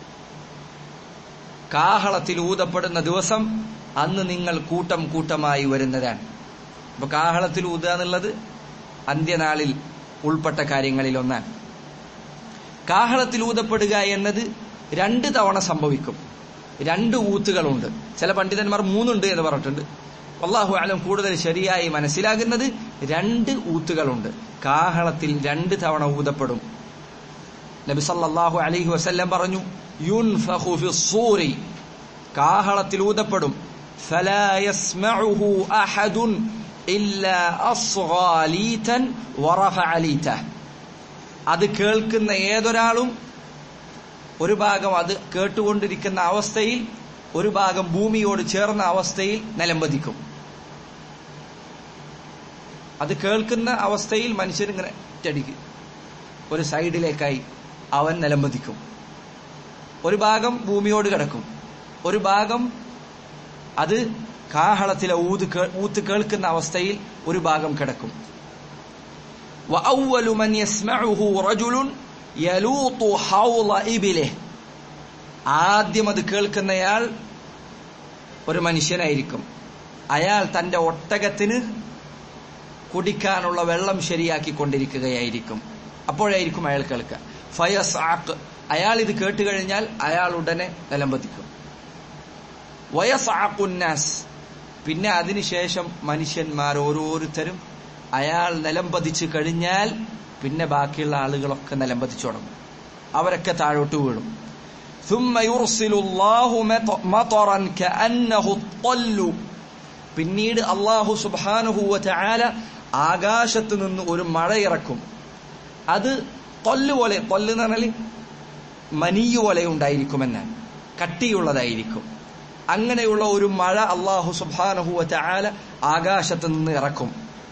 കാഹളത്തിൽ ഊതപ്പെടുന്ന ദിവസം അന്ന് നിങ്ങൾ കൂട്ടം കൂട്ടമായി വരുന്നതാണ് അപ്പൊ കാഹളത്തിൽ ഊതുക എന്നുള്ളത് അന്ത്യനാളിൽ ഉൾപ്പെട്ട കാര്യങ്ങളിൽ ഒന്നാണ് കാഹളത്തിൽ ഊതപ്പെടുക എന്നത് രണ്ട് തവണ സംഭവിക്കും രണ്ട് ഊത്തുകളുണ്ട് ചില പണ്ഡിതന്മാർ മൂന്നുണ്ട് എന്ന് പറഞ്ഞിട്ടുണ്ട് അള്ളാഹു ആലം കൂടുതൽ ശരിയായി മനസ്സിലാകുന്നത് രണ്ട് ഊത്തുകളുണ്ട് കാഹളത്തിൽ രണ്ട് തവണ ഊതപ്പെടും നബി സല്ലല്ലാഹു അലൈഹി വസല്ലം പറഞ്ഞു യുൻഫഖു ഫിസ്സൂരി കാഹളത്തിൽ ഊതപ്പെടും ഫലാ യസ്മഉഹു അഹദുൻ ഇല്ലാ അസ്ഗാ ലീതൻ വറഫഅ ലീതഹ അത് കേൾക്കുന്ന ഏതൊരാളും ഒരു ഭാഗം അത് കേട്ടുകൊണ്ടിരിക്കുന്ന അവസ്ഥയിൽ ഒരു ഭാഗം ഭൂമിയോട് ചേർന്ന അവസ്ഥയിൽ നിലംപതിക്കും അത് കേൾക്കുന്ന അവസ്ഥയിൽ മനുഷ്യൻ ഇങ്ങനെ ചടിക്കും ഒരു സൈഡിലേക്കായി അവൻ നിലംപതിക്കും ഒരു ഭാഗം ഭൂമിയോട് കിടക്കും ഒരു ഭാഗം അത് കാഹളത്തിലെ ഊത് ഊത്ത് കേൾക്കുന്ന അവസ്ഥയിൽ ഒരു ഭാഗം കിടക്കും وأول من يسمعه رجل يلوط حوض إبله ആദ്യം അത് കേൾക്കുന്നയാൾ ഒരു മനുഷ്യനായിരിക്കും അയാൾ തന്റെ ഒട്ടകത്തിന് കുടിക്കാനുള്ള വെള്ളം ശരിയാക്കിക്കൊണ്ടിരിക്കുകയായിരിക്കും അപ്പോഴായിരിക്കും അയാൾ കേൾക്കുക ഫയസ് ആക്ക് അയാൾ ഇത് കേട്ടുകഴിഞ്ഞാൽ അയാൾ ഉടനെ നിലംപതിക്കും വയസ് ആക്കുന്നാസ് പിന്നെ അതിനുശേഷം മനുഷ്യന്മാർ ഓരോരുത്തരും അയാൾ നിലംപതിച്ചു കഴിഞ്ഞാൽ പിന്നെ ബാക്കിയുള്ള ആളുകളൊക്കെ നിലംപതിച്ചു തുടങ്ങും അവരൊക്കെ താഴോട്ട് വീഴും ثم يرسل الله مطرا كأنه الطل പിന്നീട് അള്ളാഹു സുബാനുഹു വതആല ആകാശത്ത് നിന്ന് ഒരു മഴ ഇറക്കും അത് തൊല്ല് പോലെ തൊല്ല് എന്ന് പറഞ്ഞാൽ മനിയു പോലെ ഉണ്ടായിരിക്കുമെന്നാണ് കട്ടിയുള്ളതായിരിക്കും അങ്ങനെയുള്ള ഒരു മഴ അള്ളാഹു സുബാനുഹു വതആല ആകാശത്ത് നിന്ന് ഇറക്കും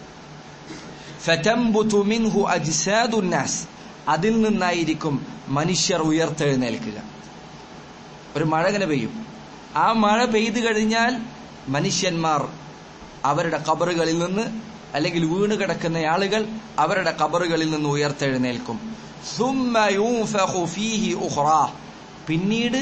ഫതംബുതു മിൻഹു അജ്സാദു നാസ് അതിൽ നിന്നായിരിക്കും മനുഷ്യർ ഉയർത്തെഴുന്നേൽക്കുക ഒരു മഴ ഇങ്ങനെ പെയ്യും ആ മഴ പെയ്തു കഴിഞ്ഞാൽ മനുഷ്യന്മാർ അവരുടെ കബറുകളിൽ നിന്ന് അല്ലെങ്കിൽ വീണ് കിടക്കുന്ന ആളുകൾ അവരുടെ കബറുകളിൽ നിന്ന് ഉയർത്തെഴുന്നേൽക്കും പിന്നീട്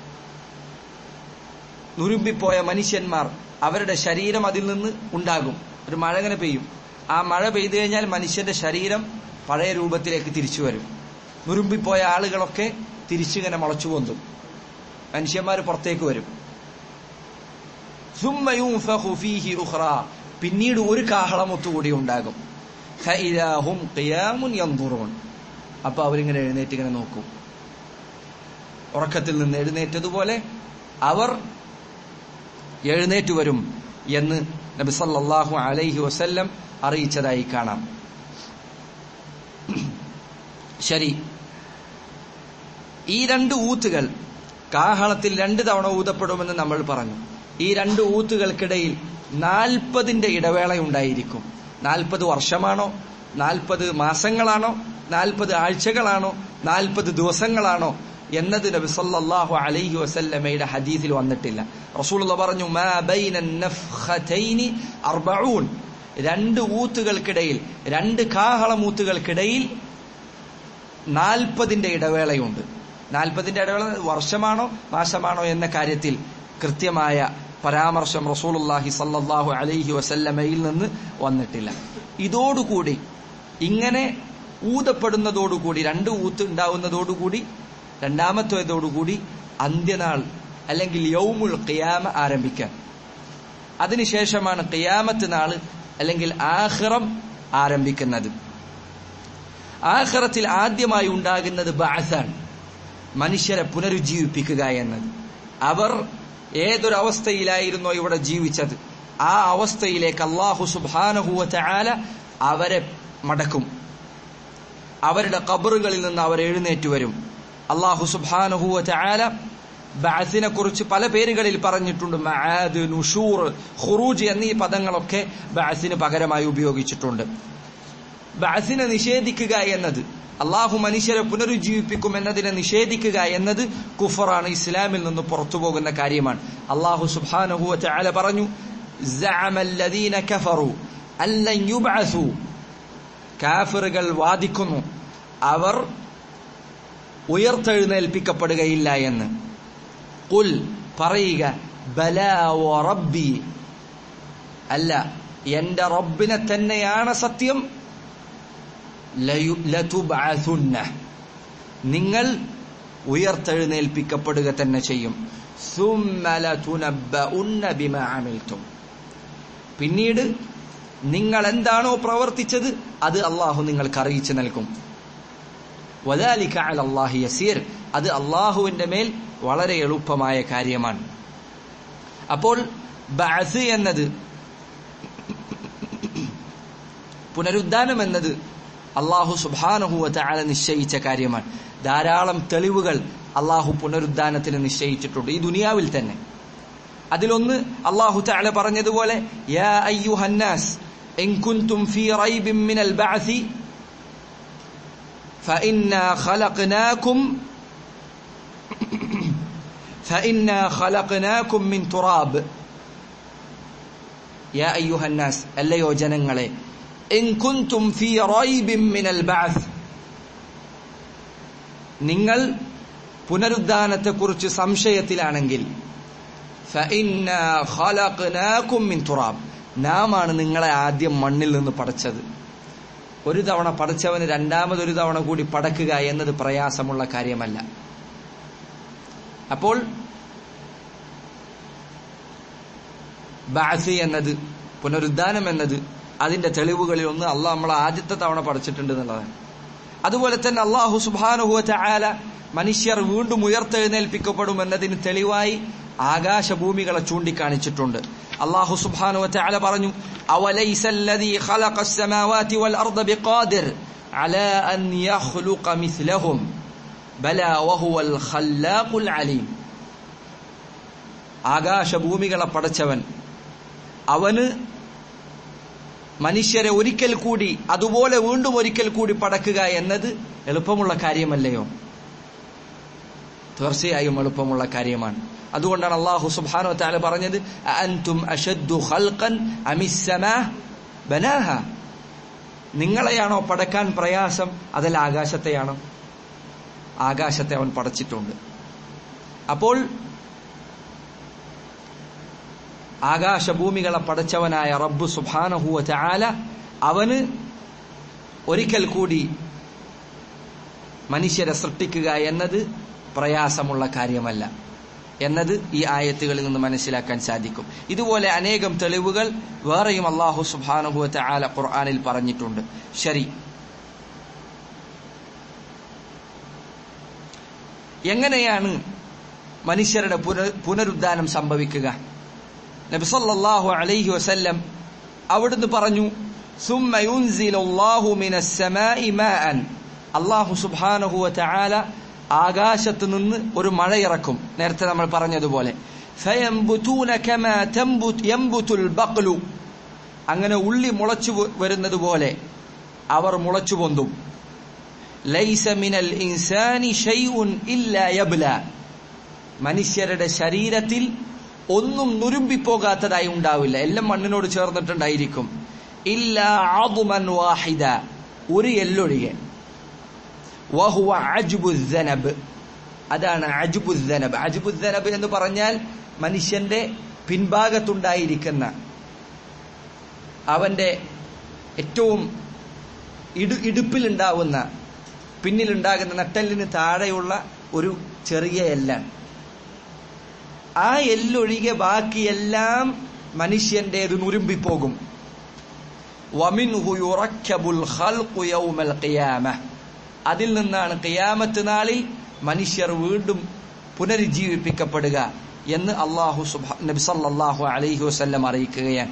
നുരുമ്പിപ്പോയ മനുഷ്യന്മാർ അവരുടെ ശരീരം അതിൽ നിന്ന് ഉണ്ടാകും ഒരു മഴ ഇങ്ങനെ പെയ്യും ആ മഴ പെയ്തു കഴിഞ്ഞാൽ മനുഷ്യന്റെ ശരീരം പഴയ രൂപത്തിലേക്ക് തിരിച്ചു വരും നുരുമ്പിപ്പോയ ആളുകളൊക്കെ തിരിച്ചിങ്ങനെ മുളച്ചു പൊന്തും മനുഷ്യന്മാർ പുറത്തേക്ക് വരും പിന്നീട് ഒരു കാഹളമൊത്തുകൂടി ഉണ്ടാകും അപ്പൊ അവരിങ്ങനെ എഴുന്നേറ്റ് ഇങ്ങനെ നോക്കും ഉറക്കത്തിൽ നിന്ന് എഴുന്നേറ്റതുപോലെ അവർ എഴുന്നേറ്റ് വരും എന്ന് നബി സല്ലല്ലാഹു അലൈഹി വസല്ലം അറിയിച്ചതായി കാണാം ശരി ഈ രണ്ട് ഊത്തുകൾ കാഹളത്തിൽ രണ്ട് തവണ ഊതപ്പെടുമെന്ന് നമ്മൾ പറഞ്ഞു ഈ രണ്ട് ഊത്തുകൾക്കിടയിൽ നാൽപ്പതിന്റെ ഇടവേളയുണ്ടായിരിക്കും നാൽപ്പത് വർഷമാണോ നാൽപ്പത് മാസങ്ങളാണോ നാൽപ്പത് ആഴ്ചകളാണോ നാൽപ്പത് ദിവസങ്ങളാണോ എന്നത് നബി സല്ലല്ലാഹു അലൈഹി വസല്ലമയുടെ ഹദീസിൽ വന്നിട്ടില്ല റസൂലുള്ള പറഞ്ഞു മാ ബൈന നഫ്ഖതൈനി അർബഊൻ രണ്ട് ഊത്തുകൾക്കിടയിൽ രണ്ട് കാഹളമൂത്തുകൾക്കിടയിൽ നാൽപ്പതിന്റെ ഇടവേളയുണ്ട് നാൽപ്പതിന്റെ ഇടവേള വർഷമാണോ മാസമാണോ എന്ന കാര്യത്തിൽ കൃത്യമായ പരാമർശം റസൂലുള്ളാഹി സല്ലല്ലാഹു അലൈഹി വസല്ലമയിൽ നിന്ന് വന്നിട്ടില്ല ഇതോടുകൂടി ഇങ്ങനെ ഊതപ്പെടുന്നതോടുകൂടി രണ്ട് ഊത്ത് ഉണ്ടാവുന്നതോടുകൂടി രണ്ടാമത്തേതോടുകൂടി അന്ത്യനാൾ അല്ലെങ്കിൽ യൗമുൽ ഖിയാമ ആരംഭിക്കാൻ അതിനുശേഷമാണ് ഖിയാമത്ത് നാള് അല്ലെങ്കിൽ ആഖിറം ആരംഭിക്കുന്നത് ആഖിറത്തിൽ ആദ്യമായി ഉണ്ടാകുന്നത് ബാസാണ് മനുഷ്യരെ പുനരുജ്ജീവിപ്പിക്കുക എന്നത് അവർ ഏതൊരവസ്ഥയിലായിരുന്നോ ഇവിടെ ജീവിച്ചത് ആ അവസ്ഥയിലേക്ക് അള്ളാഹു സുബാനഹുവ ചാല അവരെ മടക്കും അവരുടെ കബറുകളിൽ നിന്ന് അവർ എഴുന്നേറ്റ് വരും അള്ളാഹു സുബാനഹുവ ചാല ബാസിനെ കുറിച്ച് പല പേരുകളിൽ പറഞ്ഞിട്ടുണ്ട് മആദ് നുഷൂർ ഖുറൂജ് എന്നീ പദങ്ങളൊക്കെ ബാസിന് പകരമായി ഉപയോഗിച്ചിട്ടുണ്ട് ബാസിനെ നിഷേധിക്കുക എന്നത് അള്ളാഹു മനുഷ്യരെ പുനരുജ്ജീവിപ്പിക്കും എന്നതിനെ നിഷേധിക്കുക എന്നത് കുഫറാണ് ഇസ്ലാമിൽ നിന്ന് പുറത്തു പോകുന്ന കാര്യമാണ് അള്ളാഹു സുബാനഹുവ ചാല പറഞ്ഞു കാഫിറുകൾ വാദിക്കുന്നു അവർ ഉയർത്തെഴുന്നേൽപ്പിക്കപ്പെടുകയില്ല എന്ന് കുൽ പറയുക ബലാ റബ്ബി അല്ല എന്റെ റബ്ബിനെ തന്നെയാണ് സത്യം ലതുബഅസുന്ന നിങ്ങൾ ഉയർത്തെഴുന്നേൽപ്പിക്കപ്പെടുക തന്നെ ചെയ്യും പിന്നീട് നിങ്ങൾ എന്താണോ പ്രവർത്തിച്ചത് അത് അള്ളാഹു നിങ്ങൾക്ക് അറിയിച്ചു നൽകും അള്ളാഹി യസീർ അത് അള്ളാഹുവിന്റെ മേൽ വളരെ എളുപ്പമായ കാര്യമാണ് അപ്പോൾ ബഅസ് എന്നത് പുനരുദ്ധാനം എന്നത് അള്ളാഹു സുബാനഹുവ ചാല നിശ്ചയിച്ച കാര്യമാണ് ധാരാളം തെളിവുകൾ അള്ളാഹു പുനരുദ്ധാനത്തിന് നിശ്ചയിച്ചിട്ടുണ്ട് ഈ ദുനിയാവിൽ തന്നെ അതിലൊന്ന് അള്ളാഹു ചാല പറഞ്ഞതുപോലെ യാ അയ്യുഹന്നാസ് إن كنتم في ريب من البعث فإنا خلقناكم فإنا خلقناكم من تراب يا أيها الناس أليو جنങ്ങളെ إن كنتم في ريب من البعث നിങ്ങൾ പുനരുദ്ധാനത്തെക്കുറിച്ച് സംശയത്തിലാണെങ്കിൽ فإنا خلقناكم من تراب നാമാണ് നിങ്ങളെ ആദ്യം മണ്ണിൽ നിന്ന് പടച്ചത് ഒരു തവണ പടച്ചവന് രണ്ടാമതൊരു തവണ കൂടി പടക്കുക എന്നത് പ്രയാസമുള്ള കാര്യമല്ല അപ്പോൾ ബാസ് എന്നത് പുനരുദ്ധാനം എന്നത് അതിന്റെ തെളിവുകളിൽ ഒന്ന് അള്ളാഹ് നമ്മളെ ആദ്യത്തെ തവണ പഠിച്ചിട്ടുണ്ട് എന്നുള്ളതാണ് അതുപോലെ തന്നെ അള്ളാഹു സുബാനുഹുവ ചായാല മനുഷ്യർ വീണ്ടും ഉയർത്തെഴുന്നേൽപ്പിക്കപ്പെടും എന്നതിന് തെളിവായി ആകാശഭൂമികളെ ചൂണ്ടിക്കാണിച്ചിട്ടുണ്ട് അള്ളാഹു സുബ്ഹാനഹു വതആല പറഞ്ഞു അവലൈസ الذي خلق السماوات والارض بقادر على ان يخلق مثلهم بلى وهو الخلاق العليم ആകാശഭൂമികളെ പടച്ചവൻ അവന് മനുഷ്യരെ ഒരിക്കൽ കൂടി അതുപോലെ വീണ്ടും ഒരിക്കൽ കൂടി പടക്കുക എന്നത് എളുപ്പമുള്ള കാര്യമല്ലയോ തീർച്ചയായും എളുപ്പമുള്ള കാര്യമാണ് അതുകൊണ്ടാണ് അള്ളാഹു സുബ്ഹാനഹു വതആല പറഞ്ഞത് അൻതും അഷദ്ദു ഖൽഖൻ അമിസ്സമാ ബനാഹ നിങ്ങളെയാണോ പടക്കാൻ പ്രയാസം അതല്ല ആകാശത്തെയാണോ ആകാശത്തെ അവൻ പടച്ചിട്ടുണ്ട് അപ്പോൾ ആകാശഭൂമികളെ പടച്ചവനായ റബ്ബ് സുബ്ഹാനഹു വതആല അവന് ഒരിക്കൽ കൂടി മനുഷ്യരെ സൃഷ്ടിക്കുക എന്നത് പ്രയാസമുള്ള കാര്യമല്ല എന്നത് ഈ ആയത്തുകളിൽ നിന്ന് മനസ്സിലാക്കാൻ സാധിക്കും ഇതുപോലെ അനേകം തെളിവുകൾ വേറെയും അള്ളാഹു സുബാനുഭവത്ത ആല ഖുർആാനിൽ പറഞ്ഞിട്ടുണ്ട് ശരി എങ്ങനെയാണ് മനുഷ്യരുടെ പുനരുദ്ധാനം സംഭവിക്കുക നബിസല്ലാഹു അലൈഹി വസല്ലം അവിടുന്ന് പറഞ്ഞു അള്ളാഹു സുബാനഹു ചാല ആകാശത്ത് നിന്ന് ഒരു മഴ ഇറക്കും നേരത്തെ നമ്മൾ പറഞ്ഞതുപോലെ ഫയംബുതൂന കമാ തംബുത് യംബുതുൽ ബഖ്ലു അങ്ങനെ ഉള്ളി മുളച്ചു വ- വരുന്നത് പോലെ അവർ മുളച്ചു പൊന്തും ലൈസ മിനൽ ഇൻസാനി ഷൈഉൻ ഇല്ലാ യബ്ല മനുഷ്യരുടെ ശരീരത്തിൽ ഒന്നും നുരുമ്പിപ്പോകാത്തതായി ഉണ്ടാവില്ല എല്ലാം മണ്ണിനോട് ചേർന്നിട്ടുണ്ടായിരിക്കും ഇല്ല ആദുമൻ വാഹിദ ഒരു എല്ലൊഴികെ വഹുവ അജ്ബുദ്ദനബ് അതാണ് അജ്ബുദ്ദനബ് അജ്ബുദ്ദനബ് എന്ന് പറഞ്ഞാൽ മനുഷ്യന്റെ പിൻഭാഗത്തുണ്ടായിരിക്കുന്ന അവന്റെ ഏറ്റവും ഇടു ഇടുപ്പിലുണ്ടാവുന്ന പിന്നിലുണ്ടാകുന്ന നട്ടെല്ലിന് താഴെയുള്ള ഒരു ചെറിയ എല്ലാണ് ആ എല്ലൊഴികെ ബാക്കിയെല്ലാം മനുഷ്യന്റേത് നുരുമ്പിപ്പോകും വമിൻഹു യുറക്കബുൽ ഖൽഖു യൗമൽ ഖിയാമ അതിൽ നിന്നാണ് ഖിയാമത്ത് നാളിൽ മനുഷ്യർ വീണ്ടും പുനരുജ്ജീവിപ്പിക്കപ്പെടുക എന്ന് അള്ളാഹു സുബ്ഹാ നബി സല്ലല്ലാഹു അലൈഹി വസല്ലം അറിയിക്കുകയാണ്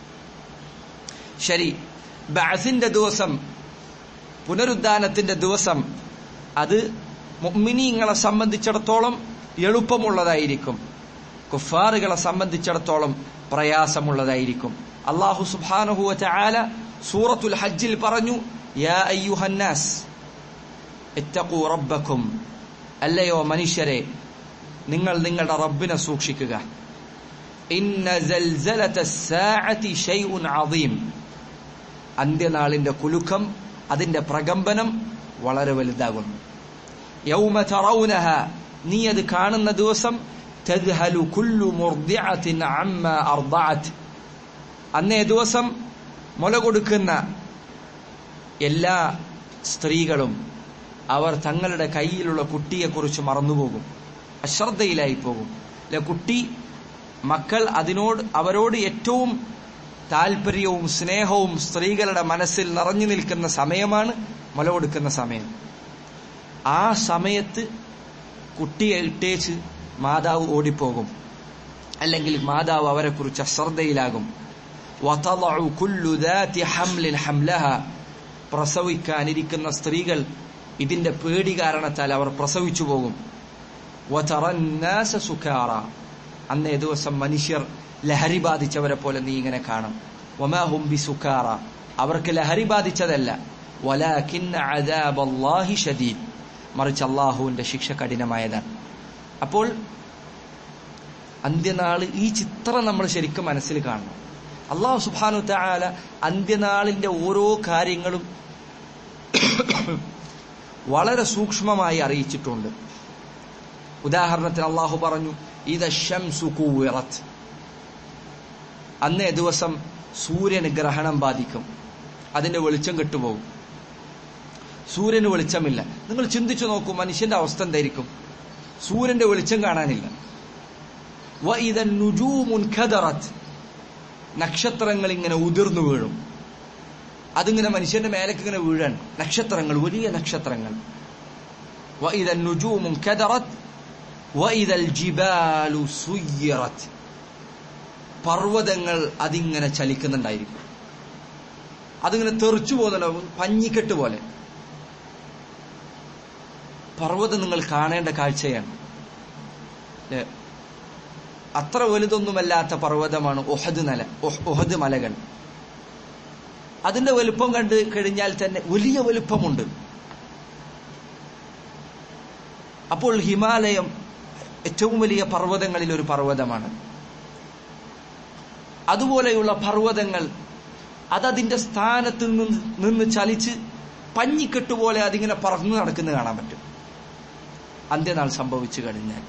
ശരി ബഅസിന്റെ ദിവസം പുനരുദ്ധാനത്തിന്റെ ദിവസം അത് മുഅ്മിനീങ്ങളെ സംബന്ധിച്ചിടത്തോളം എളുപ്പമുള്ളതായിരിക്കും കുഫാറുകളെ സംബന്ധിച്ചിടത്തോളം പ്രയാസമുള്ളതായിരിക്കും അള്ളാഹു സുബ്ഹാനഹു വതആല സൂറത്തുൽ ഹജ്ജിൽ പറഞ്ഞു യാ അയ്യുഹന്നാസ് ഇത്തഖൂ റബ്ബക്കും അല്ലയോ മനുഷ്യരെ നിങ്ങൾ നിങ്ങളുടെ റബ്ബിനെ സൂക്ഷിക്കുക ഇന്ന സൽസലത സാഅതി ഷൈഉൻ അദീം അന്ത്യനാളിന്റെ കുലുക്കം അതിന്റെ പ്രകമ്പനം വളരെ വലുതാകുന്നു യൗമ തറൗനഹ നീ അത് കാണുന്ന ദിവസം തദ്ഹലു കുല്ലു മുർദിഅത്തിൻ അമ്മ അർദഅത് അന്നേ ദിവസം മുല കൊടുക്കുന്ന എല്ലാ സ്ത്രീകളും അവർ തങ്ങളുടെ കയ്യിലുള്ള കുട്ടിയെക്കുറിച്ച് മറന്നുപോകും അശ്രദ്ധയിലായി പോകും അല്ലെ കുട്ടി മക്കൾ അതിനോട് അവരോട് ഏറ്റവും താല്പര്യവും സ്നേഹവും സ്ത്രീകളുടെ മനസ്സിൽ നിറഞ്ഞു നിൽക്കുന്ന സമയമാണ് മുല കൊടുക്കുന്ന സമയം ആ സമയത്ത് കുട്ടിയെ ഇട്ടേച്ച് മാതാവ് ഓടിപ്പോകും അല്ലെങ്കിൽ മാതാവ് അവരെക്കുറിച്ച് അശ്രദ്ധയിലാകും وَتَضَعُ كُلُّ ذَاتِ حَمْلٍ حَمْلَهَا പ്രസവിക്കാനിരിക്കുന്ന സ്ത്രീകൾ ഇതിന്റെ പേടി കാരണത്താൽ അവർ പ്രസവിച്ചു പോകും وَتَرَى النَّاسَ سُكَارَى അന്നേ ദിവസം മനുഷ്യർ ലഹരി ബാധിച്ചവരെ പോലെ നീ ഇങ്ങനെ കാണും وَمَا هُمْ بِسُكَارَى അവർക്ക് ലഹരി ബാധിച്ചതല്ല وَلَكِنَّ عَذَابَ اللَّهِ شَدِيدٌ മറിച്ച് അള്ളാഹുവിന്റെ ശിക്ഷ കഠിനമായതാണ് അപ്പോൾ അന്ത്യനാള് ഈ ചിത്രം നമ്മൾ ശരിക്കും മനസ്സിൽ കാണണം അള്ളാഹു സുബാനു താല അന്ത്യനാളിന്റെ ഓരോ കാര്യങ്ങളും വളരെ സൂക്ഷ്മമായി അറിയിച്ചിട്ടുണ്ട് ഉദാഹരണത്തിന് അള്ളാഹു പറഞ്ഞു ഇത് ഷംസുക്കൂവിറത്ത് അന്നേ ദിവസം സൂര്യന് ഗ്രഹണം ബാധിക്കും അതിന്റെ വെളിച്ചം കെട്ടുപോകും സൂര്യന് വെളിച്ചമില്ല നിങ്ങൾ ചിന്തിച്ചു നോക്കൂ മനുഷ്യന്റെ അവസ്ഥ എന്തായിരിക്കും സൂര്യന്റെ വെളിച്ചം കാണാനില്ല വഇദൻ നുജൂമുൻ ഖദറത്ത് നക്ഷത്രങ്ങൾ ഇങ്ങനെ ഉതിർന്നു വീഴും അതിങ്ങനെ മനുഷ്യന്റെ മേലേക്ക് ഇങ്ങനെ വീഴാൻ നക്ഷത്രങ്ങൾ വലിയ നക്ഷത്രങ്ങൾ വഇദൻ നുജൂമുൻ ഖദറത്ത് വഇദൽ ജിബാലു സുയ്യിറത്ത് പർവ്വതങ്ങൾ അതിങ്ങനെ ചലിക്കുന്നുണ്ടായിരിക്കും അതിങ്ങനെ തെറിച്ചു പോകുന്നുണ്ടാവും പഞ്ഞിക്കെട്ട് പോലെ പർവ്വതം നിങ്ങൾ കാണേണ്ട കാഴ്ചയാണ് ല്ലേ? അത്ര വലുതൊന്നുമല്ലാത്ത പർവ്വതമാണ് ഒഹദ് നല ഒഹ്- ഒഹദ് മലകൾ അതിന്റെ വലുപ്പം കണ്ട് കഴിഞ്ഞാൽ തന്നെ വലിയ വലുപ്പമുണ്ട് അപ്പോൾ ഹിമാലയം ഏറ്റവും വലിയ പർവ്വതങ്ങളിൽ ഒരു പർവ്വതമാണ് അതുപോലെയുള്ള പർവ്വതങ്ങൾ അതതിന്റെ സ്ഥാനത്ത് നിന്ന് നിന്ന് ചലിച്ച് പഞ്ഞിക്കെട്ടുപോലെ അതിങ്ങനെ പറന്നു നടക്കുന്നത് കാണാൻ പറ്റും അന്ത്യനാൾ സംഭവിച്ചു കഴിഞ്ഞാൽ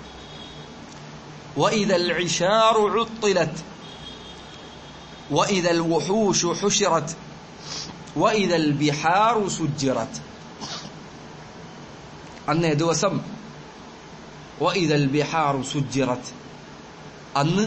وإذا العشار عطلت وإذا الوحوش حشرت وإذا البحار سجرت അന്നേ ദിവസം وإذا البحار سجرت അന്ന്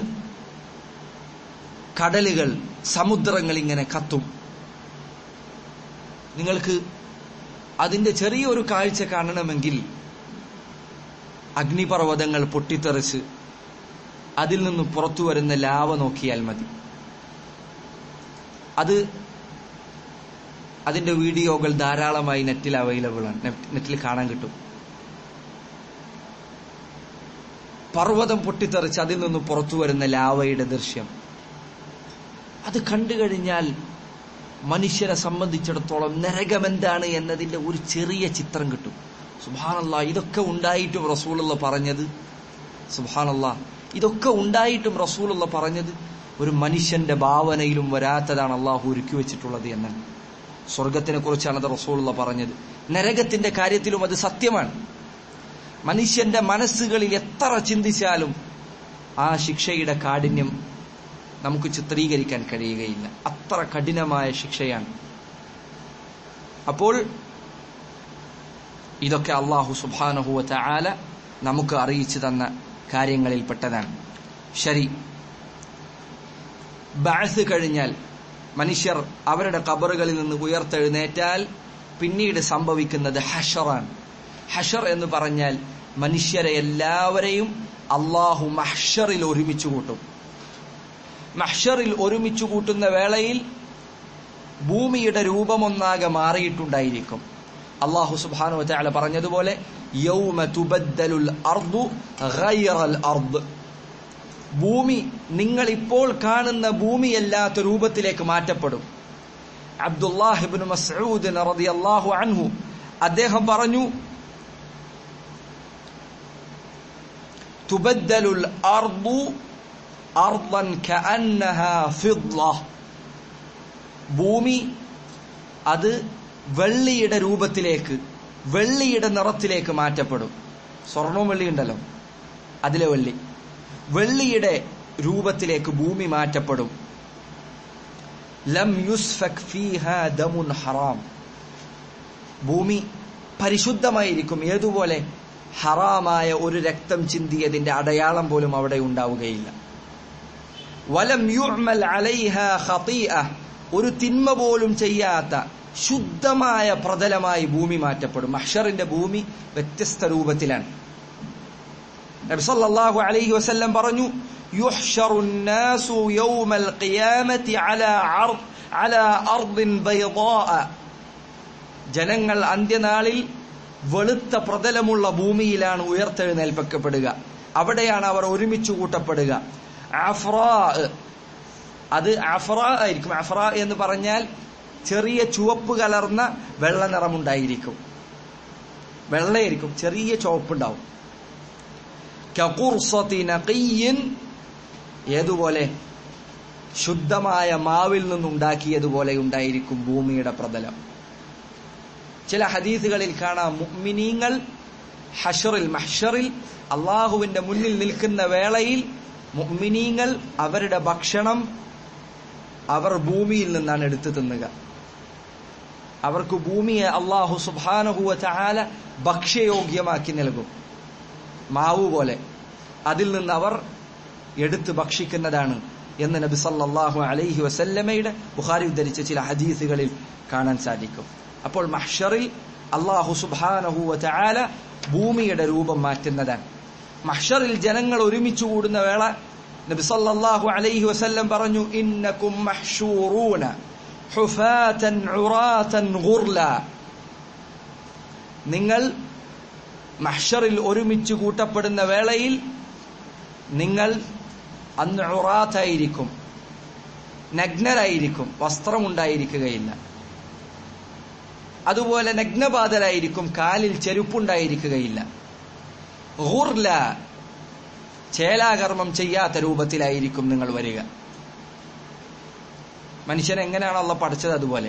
കടലുകൾ സമുദ്രങ്ങൾ ഇങ്ങനെ കത്തും നിങ്ങൾക്ക് അതിന്റെ ചെറിയൊരു കാഴ്ച കാണണമെങ്കിൽ അഗ്നിപർവ്വതങ്ങൾ പൊട്ടിത്തെറിച്ച് അതിൽ നിന്ന് പുറത്തു വരുന്ന ലാവ നോക്കിയാൽ മതി അത് അതിന്റെ വീഡിയോകൾ ധാരാളമായി നെറ്റിൽ അവൈലബിൾ ആണ് നെറ്റ്- നെറ്റിൽ കാണാൻ കിട്ടും പർവ്വതം പൊട്ടിത്തെറിച്ച് അതിൽ നിന്ന് പുറത്തു വരുന്ന ലാവയുടെ ദൃശ്യം അത് കണ്ടു കഴിഞ്ഞാൽ മനുഷ്യരെ സംബന്ധിച്ചിടത്തോളം നരകം എന്താണ് എന്നതിന്റെ ഒരു ചെറിയ ചിത്രം കിട്ടും സുബാനല്ല ഇതൊക്കെ ഉണ്ടായിട്ടും റസൂലുള്ള പറഞ്ഞത് സുബാനല്ല ഇതൊക്കെ ഉണ്ടായിട്ടും റസൂലുള്ള പറഞ്ഞത് ഒരു മനുഷ്യന്റെ ഭാവനയിലും വരാത്തതാണ് അള്ളാഹു ഒരുക്കി വെച്ചിട്ടുള്ളത് എന്ന് സ്വർഗത്തിനെ കുറിച്ചാണ് അത് റസൂലുള്ള പറഞ്ഞത് നരകത്തിന്റെ കാര്യത്തിലും അത് സത്യമാണ് മനുഷ്യന്റെ മനസ്സുകളിൽ എത്ര ചിന്തിച്ചാലും ആ ശിക്ഷയുടെ കാഠിന്യം നമുക്ക് ചിത്രീകരിക്കാൻ കഴിയുകയില്ല അത്ര കഠിനമായ ശിക്ഷയാണ് അപ്പോൾ ഇതൊക്കെ അള്ളാഹു സുബാനഹുവ ആല നമുക്ക് അറിയിച്ചു തന്ന കാര്യങ്ങളിൽപ്പെട്ടതാണ് ശരി ബാസ് കഴിഞ്ഞാൽ മനുഷ്യർ അവരുടെ കബറുകളിൽ നിന്ന് ഉയർത്തെഴുന്നേറ്റാൽ പിന്നീട് സംഭവിക്കുന്നത് ഹഷറാണ് ഹഷർ എന്ന് പറഞ്ഞാൽ മനുഷ്യരെ എല്ലാവരെയും അള്ളാഹു മഹ്ഷറിൽ ഒരുമിച്ച് കൂട്ടും മഹ്ഷറിൽ ഒരുമിച്ച് കൂട്ടുന്ന വേളയിൽ ഭൂമിയുടെ രൂപമൊന്നാകെ മാറിയിട്ടുണ്ടായിരിക്കും അള്ളാഹു സുബാനു വച്ചാല പറഞ്ഞതുപോലെ യൗമ തുബദ്ദലുൽ അർദു ഗൈറൽ അർദ് ഭൂമി നിങ്ങൾ ഇപ്പോൾ കാണുന്ന ഭൂമിയല്ലാത്ത രൂപത്തിലേക്ക് മാറ്റപ്പെടും അബ്ദുല്ലാഹിബിൻ മസ്ഊദ് റളിയല്ലാഹു അൻഹു അദ്ദേഹം പറഞ്ഞു തുബദ്ദലുൽ അർദു അർദൻ കഅന്നഹാ ഫിദ്ദ ഭൂമി അത് വെള്ളിയുടെ രൂപത്തിലേക്ക് വെള്ളിയുടെ നിറത്തിലേക്ക് മാറ്റപ്പെടും സ്വർണവും വെള്ളി ഉണ്ടല്ലോ അതിലെ വെള്ളി വെള്ളിയുടെ രൂപത്തിലേക്ക് ഭൂമി മാറ്റപ്പെടും ലം യുസ്ഫക് ഫീഹാ ദമുൻ ഹറാം ഭൂമി പരിശുദ്ധമായിരിക്കും ഏതുപോലെ ഹറാമായ ഒരു രക്തം ചിന്തിയതിന്റെ അടയാളം പോലും അവിടെ ഉണ്ടാവുകയില്ല വലം യുഅ്മൽ അലൈഹ ഖതീഅ ഒരു തിന്മ പോലും ചെയ്യാത്ത ശുദ്ധമായ പ്രതലമായി ഭൂമി മാറ്റപ്പെടും മഹ്ഷറിന്റെ ഭൂമി വ്യത്യസ്ത രൂപത്തിലാണ് നബി സല്ലല്ലാഹു അലൈഹി വസല്ലം പറഞ്ഞു യുഹ്ശറു الناس يوم القيامة على عرض على أرض بيضاء ജനങ്ങൾ അന്ത്യനാളിൽ വെളുത്ത പ്രതലമുള്ള ഭൂമിയിലാണ് ഉയർത്തെഴുന്നേൽപ്പിക്കപ്പെടുക അവിടെയാണ് അവർ ഒരുമിച്ച് കൂട്ടപ്പെടുക അഫ്രാ അത് അഫ്ര ആയിരിക്കും അഫ്ര എന്ന് പറഞ്ഞാൽ ചെറിയ ചുവപ്പ് കലർന്ന വെള്ള നിറമുണ്ടായിരിക്കും വെള്ളയായിരിക്കും ചെറിയ ചുവപ്പുണ്ടാവും കഖുർസത്തി നഖിയ്യിൻ ഏതുപോലെ ശുദ്ധമായ മാവിൽ നിന്നുണ്ടാക്കിയതുപോലെ ഉണ്ടായിരിക്കും ഭൂമിയുടെ പ്രതലം ചില ഹദീസുകളിൽ കാണാം മുഅ്മിനീങ്ങൾ ഹഷറിൽ മഹ്ഷറിൽ അള്ളാഹുവിന്റെ മുന്നിൽ നിൽക്കുന്ന വേളയിൽ മുഅ്മിനീങ്ങൾ അവരുടെ ഭക്ഷണം അവർ ഭൂമിയിൽ നിന്നാണ് എടുത്തു തിന്നുക അവർക്ക് ഭൂമിയെ അള്ളാഹു സുബാനഹുവ ചാല ഭക്ഷ്യയോഗ്യമാക്കി നൽകും മാവ് പോലെ അതിൽ നിന്ന് അവർ എടുത്ത് ഭക്ഷിക്കുന്നതാണ് എന്ന് നബി സല്ലല്ലാഹു അലൈഹി വസല്ലമയുടെ ബുഖാരി ഉദ്ധരിച്ച ചില ഹദീസുകളിൽ കാണാൻ സാധിക്കും അപ്പോൾ മഹ്ഷറിൽ അള്ളാഹു സുബാനഹുവ ചാല ഭൂമിയുടെ രൂപം മാറ്റുന്നതാണ് മഹ്ഷറിൽ ജനങ്ങൾ ഒരുമിച്ച് കൂടുന്ന വേള നബി സല്ലല്ലാഹു അലൈഹി വസല്ലം പറഞ്ഞു ഇന്നകും മഹ്ശൂറൂന ഹുഫാതൻ ഉറാതൻ ഗുർല നിങ്ങൾ മഹ്ഷറിൽ ഒരുമിച്ച് കൂട്ടപ്പെടുന്ന വേളയിൽ നിങ്ങൾ അന്ന് ഉറാത്തായിരിക്കും നഗ്നരായിരിക്കും വസ്ത്രമുണ്ടായിരിക്കുകയില്ല അതുപോലെ നഗ്നപാതരായിരിക്കും കാലിൽ ചെരുപ്പുണ്ടായിരിക്കുകയില്ല ഗുർല ചേലാകർമ്മം ചെയ്യാത്ത രൂപത്തിലായിരിക്കും നിങ്ങൾ വരിക മനുഷ്യൻ എങ്ങനെയാണ് അള്ള പഠിച്ചത് അതുപോലെ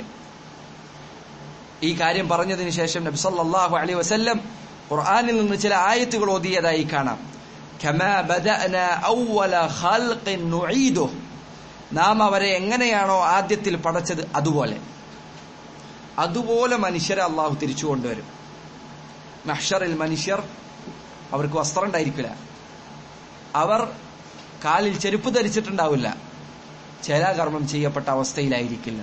ഈ കാര്യം പറഞ്ഞതിന് ശേഷം നബി സല്ലല്ലാഹു അലൈഹി വസല്ലം ഖുർആനിൽ നിന്ന് ചില ആയത്തുകൾ ഓതിയതായി കാണാം കമാ ബദഅന അവ്വല ഖൽഖിൻ നുഈദു നാം അവരെ എങ്ങനെയാണോ ആദ്യത്തിൽ പടച്ചത് അതുപോലെ അതുപോലെ മനുഷ്യരെ അള്ളാഹു തിരിച്ചു കൊണ്ടുവരും മഹ്ഷറിൽ മനുഷ്യർ അവർക്ക് വസ്ത്രം ഉണ്ടായിരിക്കില്ല അവർ കാലിൽ ചെരുപ്പ് ധരിച്ചിട്ടുണ്ടാവില്ല ചേലാകർമ്മം ചെയ്യപ്പെട്ട അവസ്ഥയിലായിരിക്കില്ല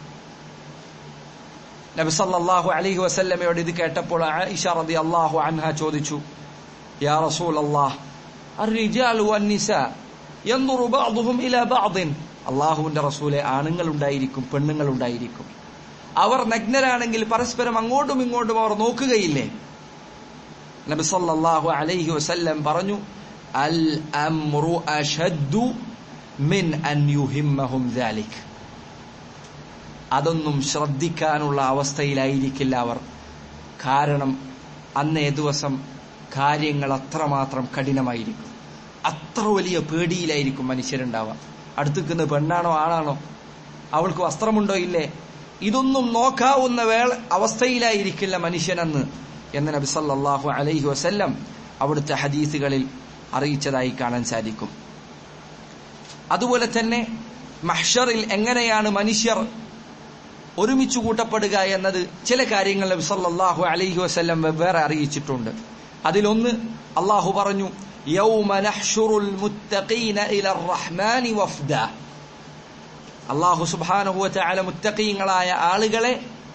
നബി സല്ലല്ലാഹു അലൈഹി വസല്ലമയോട് ഇത് കേട്ടപ്പോൾ ആയിഷ റളിയല്ലാഹു അൻഹ ചോദിച്ചു യാ റസൂലല്ലാഹ് الرجال والنساء ينظر بعضهم الى بعض അള്ളാഹുവിന്റെ റസൂലെ ആണുങ്ങൾ ഉണ്ടായിരിക്കും പെണ്ണുങ്ങൾ ഉണ്ടായിരിക്കും അവർ നഗ്നരാണെങ്കിൽ പരസ്പരം അങ്ങോട്ടും ഇങ്ങോട്ടും അവർ നോക്കുകയില്ലേ നബി സല്ലല്ലാഹു അലൈഹി വസല്ലം പറഞ്ഞു അൽ അംറു അഷദ്ദു മിൻ അൻ യുഹിമ്മഹും ദാലിക് അതൊന്നും ശ്രദ്ധിക്കാനുള്ള അവസ്ഥയിലായിരിക്കില്ല അവർ കാരണം അന്നേ ദിവസം കാര്യങ്ങൾ അത്രമാത്രം കഠിനമായിരിക്കും അത്ര വലിയ പേടിയിലായിരിക്കും മനുഷ്യരുണ്ടാവുക അടുത്തുക്കുന്ന പെണ്ണാണോ ആണാണോ അവൾക്ക് വസ്ത്രമുണ്ടോ ഇല്ലേ ഇതൊന്നും നോക്കാവുന്ന വേള അവസ്ഥയിലായിരിക്കില്ല മനുഷ്യനെന്ന് എന്ന് നബി സല്ലല്ലാഹു അലൈഹി വസല്ലം അവിടുത്തെ ഹദീസുകളിൽ അറിയിച്ചതായി കാണാൻ സാധിക്കും അതുപോലെ തന്നെ മഹ്ഷറിൽ എങ്ങനെയാണ് മനുഷ്യർ ഒരുമിച്ച് കൂട്ടപ്പെടുക എന്നത് ചില കാര്യങ്ങൾ നബി സല്ലല്ലാഹു അലൈഹി വസല്ലം വെവ്വേറെ അറിയിച്ചിട്ടുണ്ട് അതിലൊന്ന് അള്ളാഹു പറഞ്ഞു യൗമ നഹ്ഷുറുൽ മുത്തഖീന ഇലർ റഹ്മാനി വഫ്ദ അള്ളാഹു സുബ്ഹാനഹു വതആല മുത്തഖീങ്ങളായ ആളുകളെ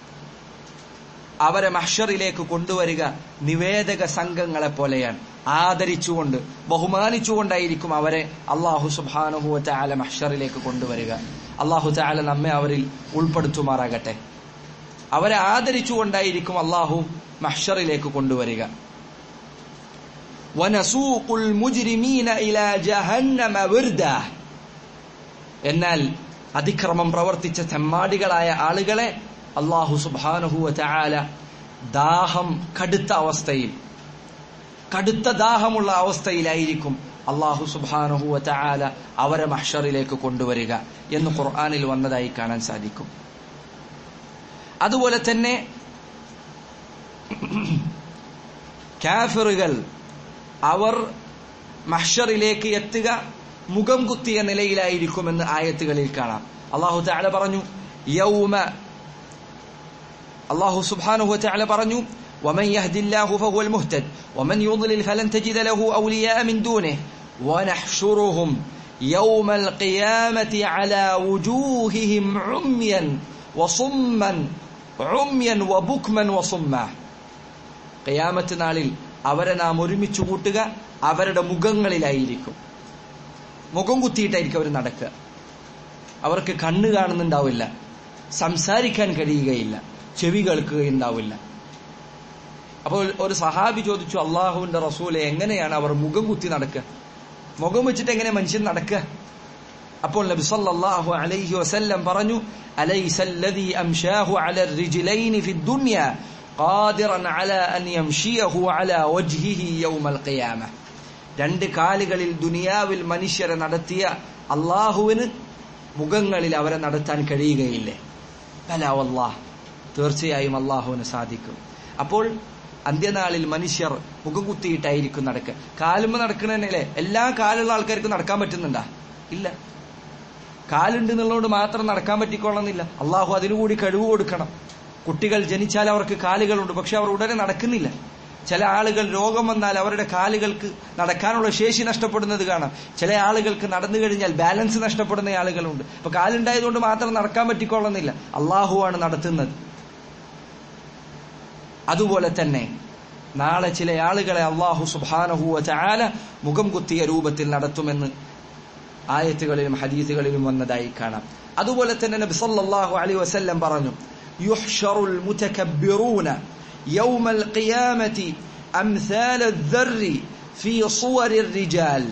അവരെ മഹ്ഷറിലേക്ക് കൊണ്ടുവരിക നിവേദക സംഘങ്ങളെ പോലെയാണ് ആദരിച്ചുകൊണ്ട് ബഹുമാനിച്ചുകൊണ്ടായിരിക്കും അവരെ അള്ളാഹു സുബ്ഹാനഹു വതആല മഹ്ഷറിലേക്ക് കൊണ്ടുവരിക അള്ളാഹു തആല നമ്മെ അവരിൽ ഉൾപ്പെടുത്തുമാറാകട്ടെ അവരെ ആദരിച്ചുകൊണ്ടായിരിക്കും അള്ളാഹു മഹ്ഷറിലേക്ക് കൊണ്ടുവരിക ونسوق المجرمين إلى جهنم وردا എന്നാൽ അതിക്രമം പ്രവർത്തിച്ച തെമ്മാടികളായ ആളുകളെ അള്ളാഹു സുബാനുഹുവ ചായാല ദാഹം കടുത്ത അവസ്ഥയിൽ കടുത്ത ദാഹമുള്ള അവസ്ഥയിലായിരിക്കും അള്ളാഹു സുബാനുഹുവ ചായാല അവരെ മഹ്ഷറിലേക്ക് കൊണ്ടുവരിക എന്ന് ഖുർആാനിൽ വന്നതായി കാണാൻ സാധിക്കും അതുപോലെ തന്നെ കാഫിറുകൾ അവർ മഹ്ഷറിലേക്ക് എത്തുക മുഖം കുത്തിയ നിലയിലായിരിക്കുമെന്ന് ആയത്തുകളിൽ കാണാം അള്ളാഹു താല പറഞ്ഞു യൗമ അള്ളാഹു സുബ്ഹാനഹു വതആല പറഞ്ഞു ومن يهد الله فهو المهتد ومن يضلل فلن تجد له أولياء من دونه ونحشرهم يوم القيامة على وجوههم عميا وصما عميا وبكما وصما قيامة നാളിൽ അവരെ നാം ഒരുമിച്ച് കൂട്ടുക അവരുടെ മുഖങ്ങളിലായിരിക്കും മുഖം കുത്തിയിട്ടായിരിക്കും അവർ നടക്കുക അവർക്ക് കണ്ണ് കാണുന്നുണ്ടാവില്ല സംസാരിക്കാൻ കഴിയുകയില്ല ചെവി കേൾക്കുകയുണ്ടാവില്ല അപ്പോൾ ഒരു സഹാബി ചോദിച്ചു അള്ളാഹുവിന്റെ റസൂലെ എങ്ങനെയാണ് അവർ മുഖം കുത്തി നടക്കുക മുഖം വെച്ചിട്ട് എങ്ങനെ മനുഷ്യൻ നടക്കുക അപ്പോൾ നബി സല്ലല്ലാഹു അലൈഹി വസല്ലം പറഞ്ഞു അലൈസല്ലദീ അംശാഹു അല الرجلين في الدنيا قادرا على أن يمشيه على وجهه يوم القيامة രണ്ട് കാലുകളിൽ ദുനിയാവിൽ മനുഷ്യരെ നടത്തിയ അള്ളാഹുവിന് മുഖങ്ങളിൽ അവരെ നടത്താൻ കഴിയുകയില്ലേ അല്ലാഹ് തീർച്ചയായും അള്ളാഹുവിന് സാധിക്കും അപ്പോൾ അന്ത്യനാളിൽ മനുഷ്യർ മുഖം കുത്തിയിട്ടായിരിക്കും നടക്കുക കാലുമ്പ് നടക്കണല്ലേ എല്ലാ കാലുള്ള ആൾക്കാർക്കും നടക്കാൻ പറ്റുന്നുണ്ടാ ഇല്ല കാലുണ്ട് എന്നുള്ളതുകൊണ്ട് മാത്രം നടക്കാൻ പറ്റിക്കൊള്ളുന്നില്ല അള്ളാഹു അതിനുകൂടി കഴിവ് കൊടുക്കണം കുട്ടികൾ ജനിച്ചാൽ അവർക്ക് കാലുകളുണ്ട് പക്ഷെ അവർ ഉടനെ നടക്കുന്നില്ല ചില ആളുകൾ രോഗം വന്നാൽ അവരുടെ കാലുകൾക്ക് നടക്കാനുള്ള ശേഷി നഷ്ടപ്പെടുന്നത് കാണാം ചില ആളുകൾക്ക് നടന്നു കഴിഞ്ഞാൽ ബാലൻസ് നഷ്ടപ്പെടുന്ന ആളുകളുണ്ട് അപ്പൊ കാലുണ്ടായതുകൊണ്ട് മാത്രം നടക്കാൻ പറ്റിക്കൊള്ളുന്നില്ല അള്ളാഹുവാണ് നടത്തുന്നത് അതുപോലെ തന്നെ നാളെ ചില ആളുകളെ അള്ളാഹു സുബാനഹുവ ചാല മുഖം കുത്തിയ രൂപത്തിൽ നടത്തുമെന്ന് ആയത്തുകളിലും ഹദീസുകളിലും വന്നതായി കാണാം അതുപോലെ തന്നെ നബി സല്ലല്ലാഹു അലൈഹി വസല്ലം പറഞ്ഞു യുഹ്ഷറുൽ മുതകബ്ബിറൂന യൗമൽ ഖിയാമത്തി അംസാല الذر في صور الرجال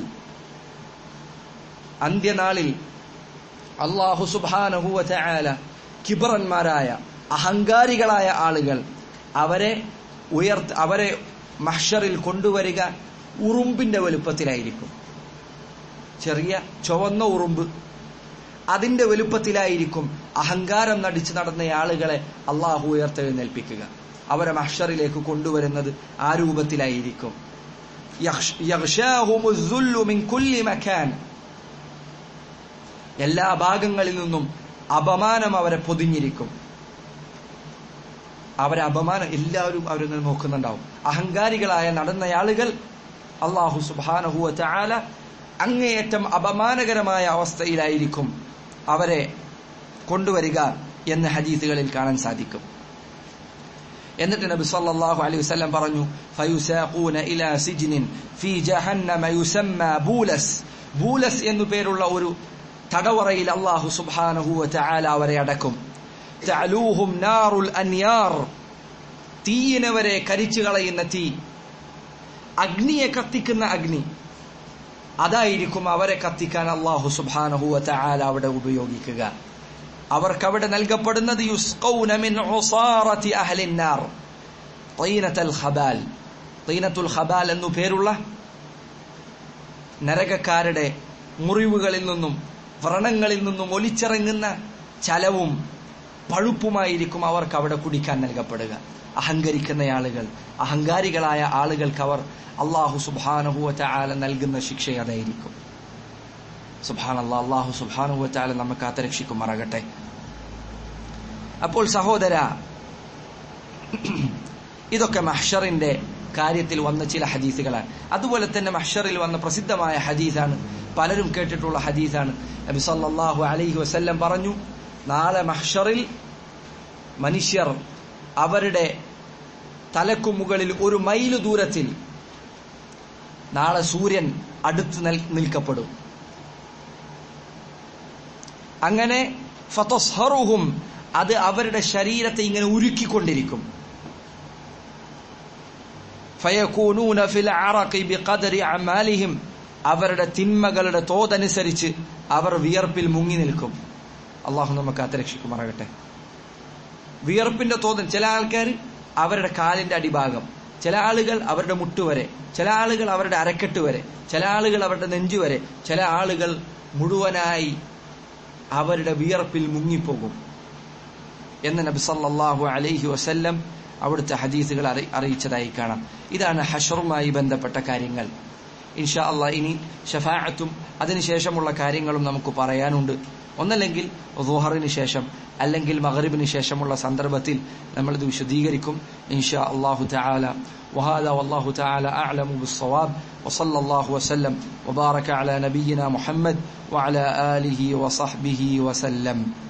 അന്ത്യനാളിൽ അള്ളാഹു സുബ്ഹാനഹു വതആല കിബറന്മാരായ അഹങ്കാരികളായ ആളുകൾ അവരെ ഉയർത്ത് അവരെ മഹ്ഷറിൽ കൊണ്ടുവരിക ഉറുമ്പിന്റെ വലുപ്പത്തിലായിരിക്കും ചെറിയ ചുവന്ന ഉറുമ്പ് അതിന്റെ വലുപ്പത്തിലായിരിക്കും അഹങ്കാരം നടിച്ചു നടന്ന ആളുകളെ അള്ളാഹു ഉയർത്തെഴുന്നേൽപ്പിക്കുക അവരെ മഹ്ഷറിലേക്ക് കൊണ്ടുവരുന്നത് ആ രൂപത്തിലായിരിക്കും എല്ലാ ഭാഗങ്ങളിൽ നിന്നും അപമാനം അവരെ പൊതിഞ്ഞിരിക്കും അവരെ അപമാനം എല്ലാവരും അവരെ നോക്കുന്നുണ്ടാവും അഹങ്കാരികളായ നടന്ന ആളുകൾ അള്ളാഹു സുബാനഹുവ ചാല അങ്ങേയറ്റം അപമാനകരമായ അവസ്ഥയിലായിരിക്കും അവരെ കൊണ്ടുവരിക എന്ന് ഹദീസുകളിൽ കാണാൻ സാധിക്കും എന്നിട്ട് നബി സല്ലല്ലാഹു അലൈഹി വസല്ലം പറഞ്ഞു ഫയുസാഖൂന ഇലാ സിജ്നിൻ ഫീ ജഹന്നമ യുസമ്മ ബൂലസ് ബൂലസ് എന്നു പേരുള്ള ഒരു തടവറയിൽ അള്ളാഹു സുബ്ഹാനഹു വതആല അവരെ അടക്കും തഅലൂഹും നാറുൽ അൻയാർ തീയിനെ വരെ കരിച്ചു കളയുന്ന തീ അഗ്നിയെ കത്തിക്കുന്ന അഗ്നി അതായിരിക്കും അവരെ കത്തിക്കാൻ അള്ളാഹു സുബാനഹുവ ചാല അവിടെ ഉപയോഗിക്കുക അവർക്ക് അവിടെ നൽകപ്പെടുന്നത് യുസ്ഖൗന മിൻ ഉസാറത്തി അഹ്ലിൻ നാർ തൈനത്തുൽ ഖബാൽ തൈനത്തുൽ ഖബാൽ എന്നു പേരുള്ള നരകക്കാരുടെ മുറിവുകളിൽ നിന്നും വ്രണങ്ങളിൽ നിന്നും ഒലിച്ചിറങ്ങുന്ന ചലവും പഴുപ്പുമായിരിക്കും അവർക്ക് അവിടെ കുടിക്കാൻ നൽകപ്പെടുക അഹങ്കരിക്കുന്ന ആളുകൾ അഹങ്കാരികളായ ആളുകൾക്ക് അവർ അള്ളാഹു സുബാനഹുവറ്റ ആല നൽകുന്ന ശിക്ഷ അതായിരിക്കും സുബാൻ അല്ലാ അള്ളാഹു സുബാനുവറ്റ ആല നമുക്ക് കാത്തരക്ഷിക്കുമാറാകട്ടെ അപ്പോൾ സഹോദര ഇതൊക്കെ മഹ്ഷറിന്റെ കാര്യത്തിൽ വന്ന ചില ഹദീസുകളാണ് അതുപോലെ തന്നെ മഹ്ഷറിൽ വന്ന പ്രസിദ്ധമായ ഹദീസാണ് പലരും കേട്ടിട്ടുള്ള ഹദീസാണ് നബി സല്ലല്ലാഹു അലൈഹി വസല്ലം പറഞ്ഞു നാളെ മഹ്ഷറിൽ മനുഷ്യർ അവരുടെ തലക്കു മുകളിൽ ഒരു മൈല് ദൂരത്തിൽ നാളെ സൂര്യൻ അടുത്ത് നിൽക്കപ്പെടും അങ്ങനെ ഫതസ്ഹറുഹും അത് അവരുടെ ശരീരത്തെ ഇങ്ങനെ ഉരുക്കിക്കൊണ്ടിരിക്കും ഫയകൂനൂന ഫിൽ അറഖി ബിഖദരി അമാലിഹിം അവരുടെ തിന്മകളുടെ തോതനുസരിച്ച് അവർ വിയർപ്പിൽ മുങ്ങി നിൽക്കും അള്ളാഹു നമുക്ക് അത്തരക്ഷിക്കുമാറാകട്ടെ വിയർപ്പിന്റെ തോതൻ ചില ആൾക്കാർ അവരുടെ കാലിന്റെ അടിഭാഗം ചില ആളുകൾ അവരുടെ മുട്ടുവരെ ചില ആളുകൾ അവരുടെ അരക്കെട്ട് വരെ ചില ആളുകൾ അവരുടെ നെഞ്ചു വരെ ചില ആളുകൾ മുഴുവനായി അവരുടെ വിയർപ്പിൽ മുങ്ങിപ്പോകും എന്ന് നബി സല്ലല്ലാഹു അലൈഹി വസല്ലം അവിടുത്തെ ഹദീസുകൾ അറിയിച്ചതായി കാണാം ഇതാണ് ഹഷറുമായി ബന്ധപ്പെട്ട കാര്യങ്ങൾ ഇൻഷാ അള്ളാ ഇനി ഷഫാഅത്തും അതിനുശേഷമുള്ള കാര്യങ്ങളും നമുക്ക് പറയാനുണ്ട് ഒന്നല്ലെങ്കിൽ റുഹറിന് ശേഷം അല്ലെങ്കിൽ മഗ്രിബിന് ശേഷമുള്ള സന്ദർഭത്തിൽ നമ്മൾ ഇത് വിശദീകരിക്കും ഇൻഷാ അള്ളാഹു തആല وهذا والله تعالى أعلم بالصواب وصلى الله وسلم وبارك على نبينا محمد وعلى آله وصحبه وسلم